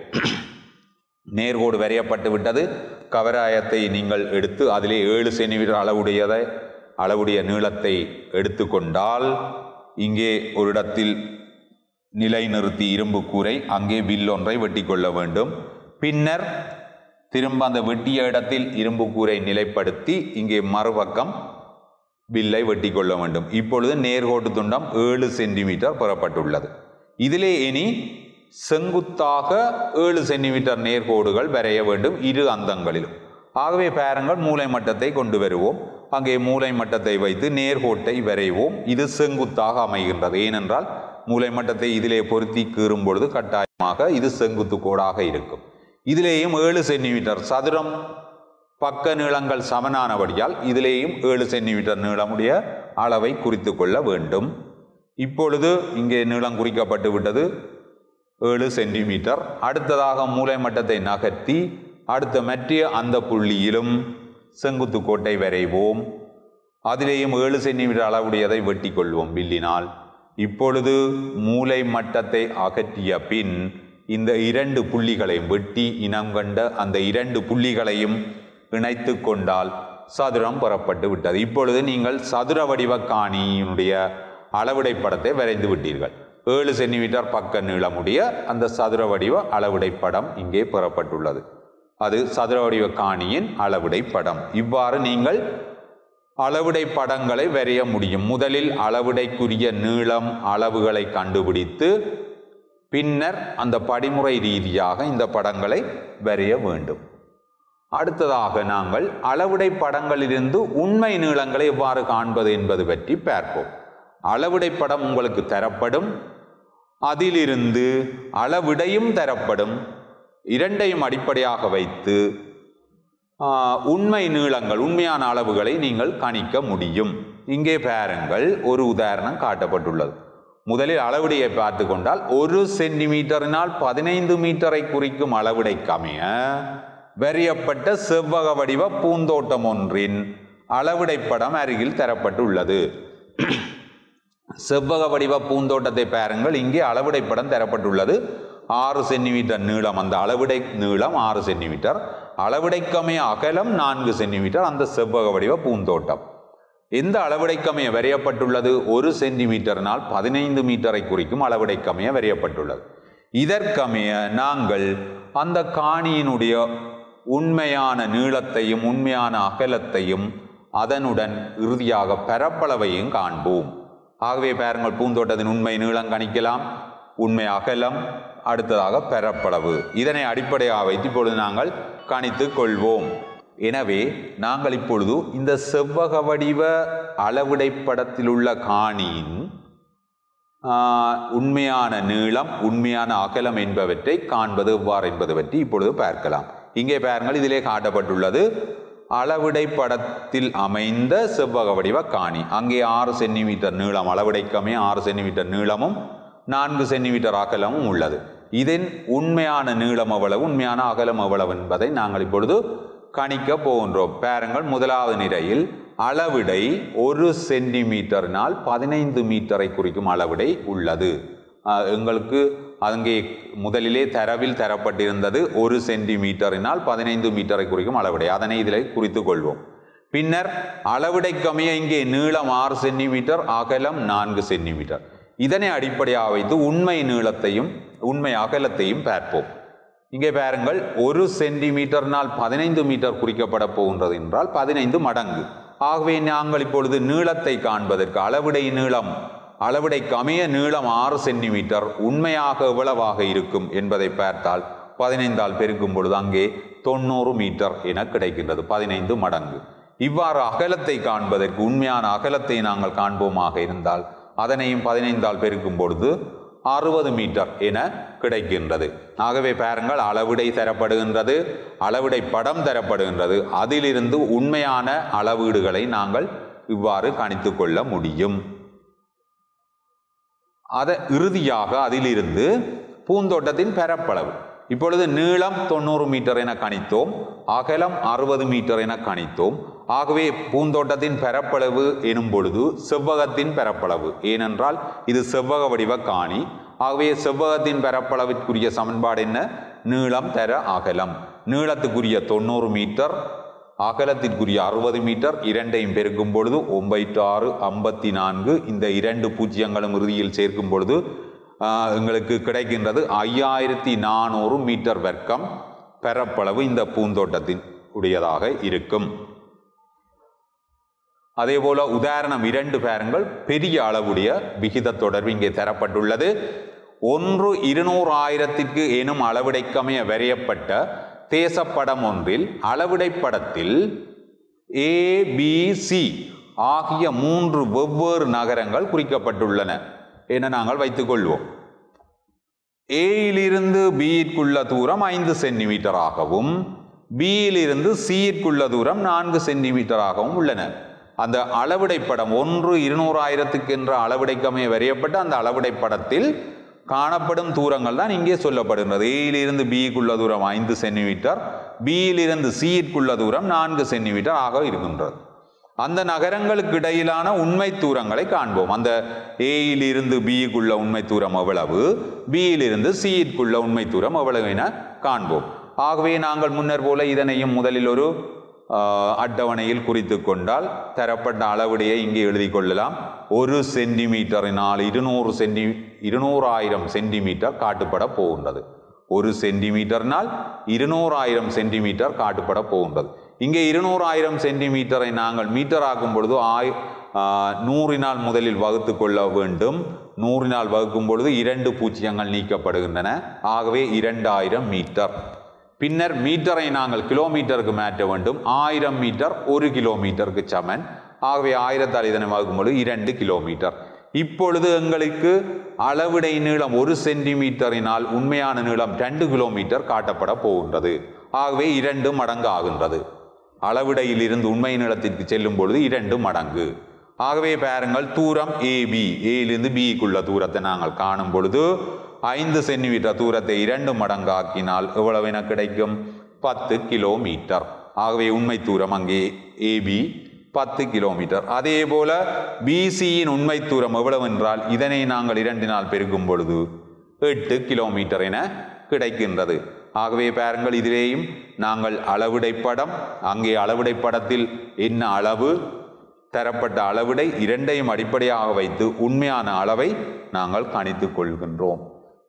நேர்கோடு வரையப்பட்டு விட்டது கவராயத்தை நீங்கள் எடுத்து அதிலே ஏழு சென்டிமீட்டர் அளவுடையதை அளவுடைய நீளத்தை எடுத்துக்கொண்டால் இங்கே ஒரு இடத்தில் நிலைநிறுத்தி இரும்பு கூரை அங்கே வில் ஒன்றை வெட்டி கொள்ள வேண்டும் பின்னர் திரும்ப அந்த வெட்டிய இடத்தில் இரும்பு கூரை நிலைப்படுத்தி இங்கே மறுபக்கம் வில்லை வெட்டி கொள்ள வேண்டும் இப்பொழுது நேர்கோட்டு துண்டம் ஏழு சென்டிமீட்டர் பெறப்பட்டுள்ளது இதிலே இனி செங்குத்தாக ஏழு சென்டிமீட்டர் நேர்கோடுகள் வரைய வேண்டும் இரு அந்தங்களிலும் ஆகவே பாருங்கள் மூலை மட்டத்தை கொண்டு வருவோம் அங்கே மூலை மட்டத்தை வைத்து நேர்கோட்டை வரைவோம் இது செங்குத்தாக அமைகின்றது ஏனென்றால் மூலை மட்டத்தை இதிலே பொருத்தி கீறும் பொழுது கட்டாயமாக இது செங்குத்து கோடாக இருக்கும் இதிலேயும் ஏழு சென்டிமீட்டர் சதுரம் பக்க நீளங்கள் சமனானபடியால் இதிலேயும் ஏழு சென்டிமீட்டர் நீளமுடைய அளவை குறித்து கொள்ள வேண்டும் இப்பொழுது இங்கே நீளம் குறிக்கப்பட்டு விட்டது ஏழு சென்டிமீட்டர் அடுத்ததாக மூலை மட்டத்தை நகர்த்தி அடுத்த மற்றிய அந்த புள்ளியிலும் செங்குத்து கோட்டை வரைவோம் அதிலேயும் ஏழு சென்டிமீட்டர் அளவுடையதை வெட்டி கொள்வோம் வில்லினால் இப்பொழுது மூலை மட்டத்தை அகற்றிய பின் இந்த இரண்டு புள்ளிகளையும் வெட்டி இனம் கண்ட அந்த இரண்டு புள்ளிகளையும் இணைத்து கொண்டால் சதுரம் பெறப்பட்டு விட்டது இப்பொழுது நீங்கள் சதுர வடிவ காணியினுடைய அளவிடை படத்தை வரைந்து விட்டீர்கள் ஏழு சென்டிமீட்டர் பக்க நீளமுடைய அந்த சதுர வடிவ அளவிடை படம் இங்கே பெறப்பட்டுள்ளது அது சதுர வடிவ காணியின் அளவிடை படம் இவ்வாறு நீங்கள் அளவிடை படங்களை வரைய முடியும் முதலில் அளவிடைக்குரிய நீளம் அளவுகளை கண்டுபிடித்து பின்னர் அந்த படிமுறை ரீதியாக இந்த படங்களை வரைய வேண்டும் அடுத்ததாக நாங்கள் அளவிடை படங்களிலிருந்து உண்மை நீளங்களை எவ்வாறு காண்பது என்பது பற்றி பார்ப்போம் அளவிடை படம் உங்களுக்கு தரப்படும் அதிலிருந்து அளவிடையும் தரப்படும் இரண்டையும் அடிப்படையாக வைத்து ஆ, உண்மை நீளங்கள் உண்மையான அளவுகளை நீங்கள் கணிக்க முடியும் இங்கே பாருங்கள் ஒரு உதாரணம் காட்டப்பட்டுள்ளது முதலில் அளவிடையை பார்த்து கொண்டால் ஒரு சென்டிமீட்டரினால் பதினைந்து மீட்டரை குறிக்கும் அளவிடைக்கமைய வரையப்பட்ட செவ்வக வடிவ பூந்தோட்டம் ஒன்றின் அளவிடை படம் அருகில் தரப்பட்டுள்ளது செவ்வக வடிவ பூந்தோட்டத்தை பாருங்கள் இங்கே அளவிடை படம் தரப்பட்டுள்ளது ஆறு சென்டிமீட்டர் நீளம் அந்த அளவிடை நீளம் ஆறு சென்டிமீட்டர் அளவிடைக்கமைய அகலம் நான்கு சென்டிமீட்டர் அந்த செவ்வக வடிவ பூந்தோட்டம் எந்த அளவிடைக்கமைய வரையப்பட்டுள்ளது ஒரு சென்டிமீட்டர்னால் பதினைந்து மீட்டரை குறிக்கும் அளவிடைக்கமைய வரையப்பட்டுள்ளது இதற்கமைய நாங்கள் அந்த காணியினுடைய உண்மையான நீளத்தையும் உண்மையான அகலத்தையும் அதனுடன் இறுதியாக பரப்பளவையும் காண்போம் ஆகவே பாருங்கள் பூந்தோட்டத்தின் உண்மை நீளம் கணிக்கலாம் உண்மை அகலம் அடுத்ததாக பரப்பளவு இதனை அடிப்படையாக வைத்து இப்பொழுது நாங்கள் கணித்துக் கொள்வோம் எனவே நாங்கள் இப்பொழுது இந்த செவ்வக வடிவ அளவிடை படத்தில் உள்ள காணியின் ஆஹ், உண்மையான நீளம் உண்மையான அகலம் என்பவற்றை காண்பது எவ்வாறு என்பது பற்றி இப்பொழுது பார்க்கலாம் இங்கே பாருங்கள் இதிலே காட்டப்பட்டுள்ளது அளவிடை படத்தில் அமைந்த செவ்வக வடிவ காணி அங்கே ஆறு சென்டிமீட்டர் நீளம் அளவிடைக்கமே ஆறு சென்டிமீட்டர் நீளமும் நான்கு சென்டிமீட்டர் அகலமும் உள்ளது இதன் உண்மையான நீளம் எவ்வளவு உண்மையான அகலம் எவ்வளவு என்பதை நாங்கள் இப்பொழுது கணிக்க போகின்றோம் பாருங்கள் முதலாவது நிலையில் அளவிடை ஒரு சென்டிமீட்டரினால் பதினைந்து மீட்டரை குறிக்கும் அளவிடை உள்ளது ஆஹ், எங்களுக்கு அங்கே முதலிலே தரவில் தரப்பட்டிருந்தது ஒரு சென்டிமீட்டரினால் பதினைந்து மீட்டரை குறிக்கும் அளவிடை அதனை இதில் குறித்துக் கொள்வோம் பின்னர் அளவிடைக்கமைய இங்கே நீளம் ஆறு சென்டிமீட்டர் அகலம் நான்கு சென்டிமீட்டர் இதனை அடிப்படையாக வைத்து உண்மை நீளத்தையும் உண்மை அகலத்தையும் பார்ப்போம் இங்கே பாருங்கள் ஒரு சென்டிமீட்டர்னால் பதினைந்து மீட்டர் குறிக்கப்பட போகின்றது என்றால் பதினைந்து மடங்கு ஆகவே நாங்கள் இப்பொழுது நீளத்தை காண்பதற்கு அளவிடை நீளம் அளவிடைக்கு அமைய நீளம் ஆறு சென்டிமீட்டர் உண்மையாக எவ்வளவாக இருக்கும் என்பதை பார்த்தால் பதினைந்தால் பெருக்கும் பொழுது அங்கே தொண்ணூறு மீட்டர் என கிடைக்கின்றது பதினைந்து மடங்கு இவ்வாறு அகலத்தை காண்பதற்கு உண்மையான அகலத்தை நாங்கள் காண்போமாக இருந்தால் அதனையும் பதினைந்தால் பெருக்கும் பொழுது அறுபது மீட்டர் என கிடைக்கின்றது ஆகவே பாருங்கள் அளவிடை தரப்படுகின்றது அளவிடை படம் தரப்படுகின்றது அதிலிருந்து உண்மையான அளவீடுகளை நாங்கள் இவ்வாறு கணித்துக் கொள்ள முடியும் அதை இறுதியாக அதிலிருந்து பூந்தோட்டத்தின் பரப்பளவு இப்பொழுது நீளம் தொண்ணூறு மீட்டர் என கணித்தோம் அகலம் அறுபது மீட்டர் என கணித்தோம் ஆகவே பூந்தோட்டத்தின் பரப்பளவு எனும் பொழுது செவ்வகத்தின் பரப்பளவு ஏனென்றால் இது செவ்வக வடிவ காணி ஆகவே செவ்வகத்தின் பரப்பளவிற்குரிய சமன்பாடு என்ன நீளம் தர அகலம் நீளத்துக்குரிய தொண்ணூறு மீட்டர் அகலத்திற்குரிய அறுபது மீட்டர் இரண்டையும் பெருக்கும் பொழுது ஒன்பது ஆறு ஐம்பத்தி நான்கு இந்த இரண்டு பூஜ்ஜியங்களும் இறுதியில் சேர்க்கும் பொழுது ஆஹ், எங்களுக்கு கிடைக்கின்றது ஐயாயிரத்தி நானூறு மீட்டர் வர்க்கம் பரப்பளவு இந்த பூந்தோட்டத்தின் உடையதாக இருக்கும் அதே போல உதாரணம் இரண்டு பாருங்கள் பெரிய அளவுடைய விகித தொடர்பு இங்கே தரப்பட்டுள்ளது ஒன்று இருநூறு ஆயிரத்திற்கு எனும் அளவிடைக்கமைய வரையப்பட்ட தேசப்படம் ஒன்றில் அளவிடை படத்தில் ஏ பி சி ஆகிய மூன்று வெவ்வேறு நகரங்கள் குறிக்கப்பட்டுள்ளன என நாங்கள் வைத்துக்கொள்வோம் ஏயிலிருந்து பியிற்குள்ள தூரம் ஐந்து சென்டிமீட்டராகவும் பியிலிருந்து சியிற்குள்ள தூரம் நான்கு சென்டிமீட்டராகவும் உள்ளன அந்த அளவிடை படம் ஒன்று இருநூறாயிரத்துக்கு என்ற அளவிடைக்கமைய வரையப்பட்ட அந்த அளவிடை படத்தில் காணப்படும் தூரங்கள் தான் இங்கே சொல்லப்படுகிறது ஏயிலிருந்து பிக்குள்ள தூரம் ஐந்து சென்டிமீட்டர் பியிலிருந்து சியிற்குள்ள தூரம் நான்கு சென்டிமீட்டர் ஆக இருக்கின்றது அந்த நகரங்களுக்கு இடையிலான உண்மை தூரங்களை காண்போம் அந்த ஏயிலிருந்து பிக்குள்ள உண்மை தூரம் எவ்வளவு பியிலிருந்து சியிற்குள்ள உண்மை தூரம் எவ்வளவு என காண்போம் ஆகவே நாங்கள் முன்னர் போல இதனையும் முதலில் ஒரு ஆஹ், அட்டவணையில் குறித்து கொண்டால் தரப்பட்ட அளவுடையை இங்கே எழுதி கொள்ளலாம் ஒரு சென்டிமீட்டரினால் இருநூறு சென்டி இருநூறாயிரம் சென்டிமீட்டர் காட்டுப்பட போகின்றது ஒரு சென்டிமீட்டர்னால் இருநூறாயிரம் சென்டிமீட்டர் காட்டுப்பட போகின்றது இங்கே இருநூறாயிரம் சென்டிமீட்டரை நாங்கள் மீட்டர் ஆக்கும் பொழுது ஆய் ஆ, நூறினால் முதலில் வகுத்து கொள்ள வேண்டும் நூறினால் வகுக்கும் பொழுது இரண்டு பூஜ்ஜியங்கள் நீக்கப்படுகின்றன ஆகவே இரண்டாயிரம் மீட்டர் பின்னர் மீட்டரை நாங்கள் கிலோமீட்டருக்கு மாற்ற வேண்டும் ஆயிரம் மீட்டர் ஒரு கிலோமீட்டருக்கு சமன் ஆகவே ஆயிரத்தால் இதனை வகுக்கும் பொழுது இரண்டு கிலோமீட்டர் இப்பொழுது எங்களுக்கு அளவிடை நீளம் ஒரு சென்டிமீட்டரினால் உண்மையான நீளம் ரெண்டு கிலோமீட்டர் காட்டப்பட போகின்றது ஆகவே இரண்டு மடங்கு ஆகின்றது அளவிடையில் இருந்து உண்மை நீளத்திற்கு செல்லும் பொழுது இரண்டு மடங்கு ஆகவே பாருங்கள் தூரம் ஏபி ஏயிலிருந்து பிக்குள்ள தூரத்தை நாங்கள் காணும் பொழுது ஐந்து சென்டிமீட்டர் தூரத்தை இரண்டு மடங்காக்கினால் எவ்வளவு என கிடைக்கும் பத்து கிலோமீட்டர் ஆகவே உண்மை தூரம் அங்கே ஏபி பத்து கிலோமீட்டர் அதே போல பிசியின் உண்மை தூரம் எவ்வளவு என்றால் இதனை நாங்கள் இரண்டினால் பெருக்கும் பொழுது எட்டு கிலோமீட்டர் என கிடைக்கின்றது ஆகவே பாருங்கள் இதிலேயும் நாங்கள் அளவிடை படம் அங்கே அளவிடை படத்தில் என்ன அளவு தரப்பட்ட அளவிடை இரண்டையும் அடிப்படையாக வைத்து உண்மையான அளவை நாங்கள் கணித்துக் கொள்கின்றோம்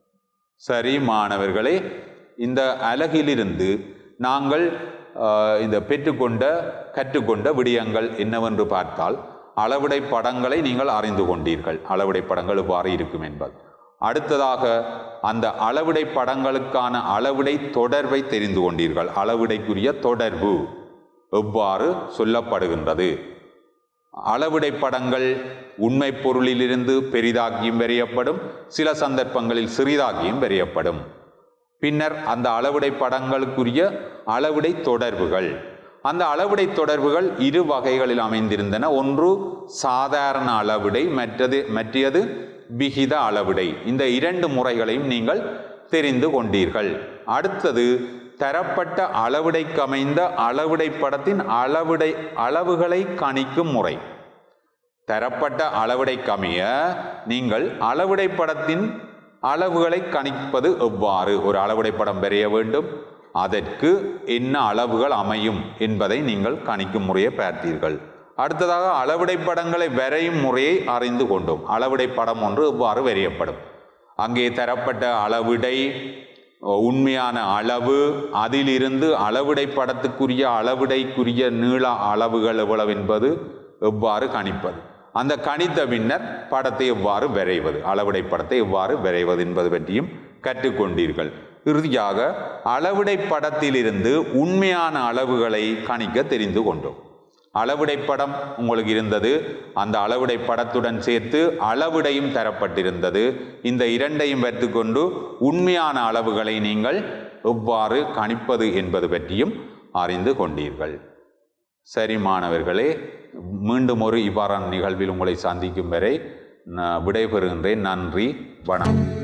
சரி மாணவர்களே இந்த அலகிலிருந்து நாங்கள் ஆஹ், இந்த பெற்றுக்கொண்ட கற்றுக்கொண்ட விடயங்கள் என்னவென்று பார்த்தால் அளவிடை படங்களை நீங்கள் அறிந்து கொண்டீர்கள் அளவிடை படங்கள் இவ்வாறு இருக்கும் என்பது அடுத்ததாக அந்த அளவிடை படங்களுக்கான அளவிடை தொடர்பை தெரிந்து கொண்டீர்கள் அளவிடைக்குரிய தொடர்பு எவ்வாறு சொல்லப்படுகின்றது அளவிடை படங்கள் உண்மை பொருளிலிருந்து பெரிதாகியும் வரையப்படும் சில சந்தர்ப்பங்களில் சிறிதாகியும் வரையப்படும் பின்னர் அந்த அளவிடை படங்களுக்குரிய அளவிடை தொடர்புகள் அந்த அளவிடை தொடர்புகள் இரு வகைகளில் அமைந்திருந்தன ஒன்று சாதாரண அளவிடை மற்றது மற்றது விகித அளவிடை இந்த இரண்டு முறைகளையும் நீங்கள் தெரிந்து கொண்டீர்கள் அடுத்தது தரப்பட்ட அளவிடைக்கு அமைந்த அளவிடை படத்தின் அளவிடை அளவுகளை கணிக்கும் முறை தரப்பட்ட அளவிடைக்கு அமைய நீங்கள் அளவிடை படத்தின் அளவுகளை கணிப்பது எவ்வாறு ஒரு அளவிடை படம் வரைய வேண்டும் அதற்கு என்ன அளவுகள் அமையும் என்பதை நீங்கள் கணிக்கும் முறையை பார்த்தீர்கள் அடுத்ததாக அளவிடை படங்களை வரையும் முறையை அறிந்து கொண்டோம் அளவிடை படம் ஒன்று எவ்வாறு வரையப்படும் அங்கே தரப்பட்ட அளவிடை உண்மையான அளவு அதிலிருந்து அளவிடை படத்துக்குரிய அளவிடைக்குரிய நீள அளவுகள் எவ்வளவு என்பது எவ்வாறு கணிப்பது அந்த கணித்த பின்னர் படத்தை எவ்வாறு வரைவது அளவிடை படத்தை எவ்வாறு வரைவது என்பது பற்றியும் கற்றுக்கொண்டீர்கள் இறுதியாக அளவிடை படத்திலிருந்து உண்மையான அளவுகளை கணிக்க தெரிந்து கொண்டோம் அளவிடை படம் உங்களுக்கு இருந்தது அந்த அளவிடை படத்துடன் சேர்த்து அளவிடையும் தரப்பட்டிருந்தது இந்த இரண்டையும் வைத்துக்கொண்டு உண்மையான அளவுகளை நீங்கள் எவ்வாறு கணிப்பது என்பது பற்றியும் அறிந்து கொண்டீர்கள் சரி மாணவர்களே மீண்டும் ஒரு இவ்வாறான நிகழ்வில் உங்களை சந்திக்கும் வரை நான் விடைபெறுகின்றேன் நன்றி வணக்கம்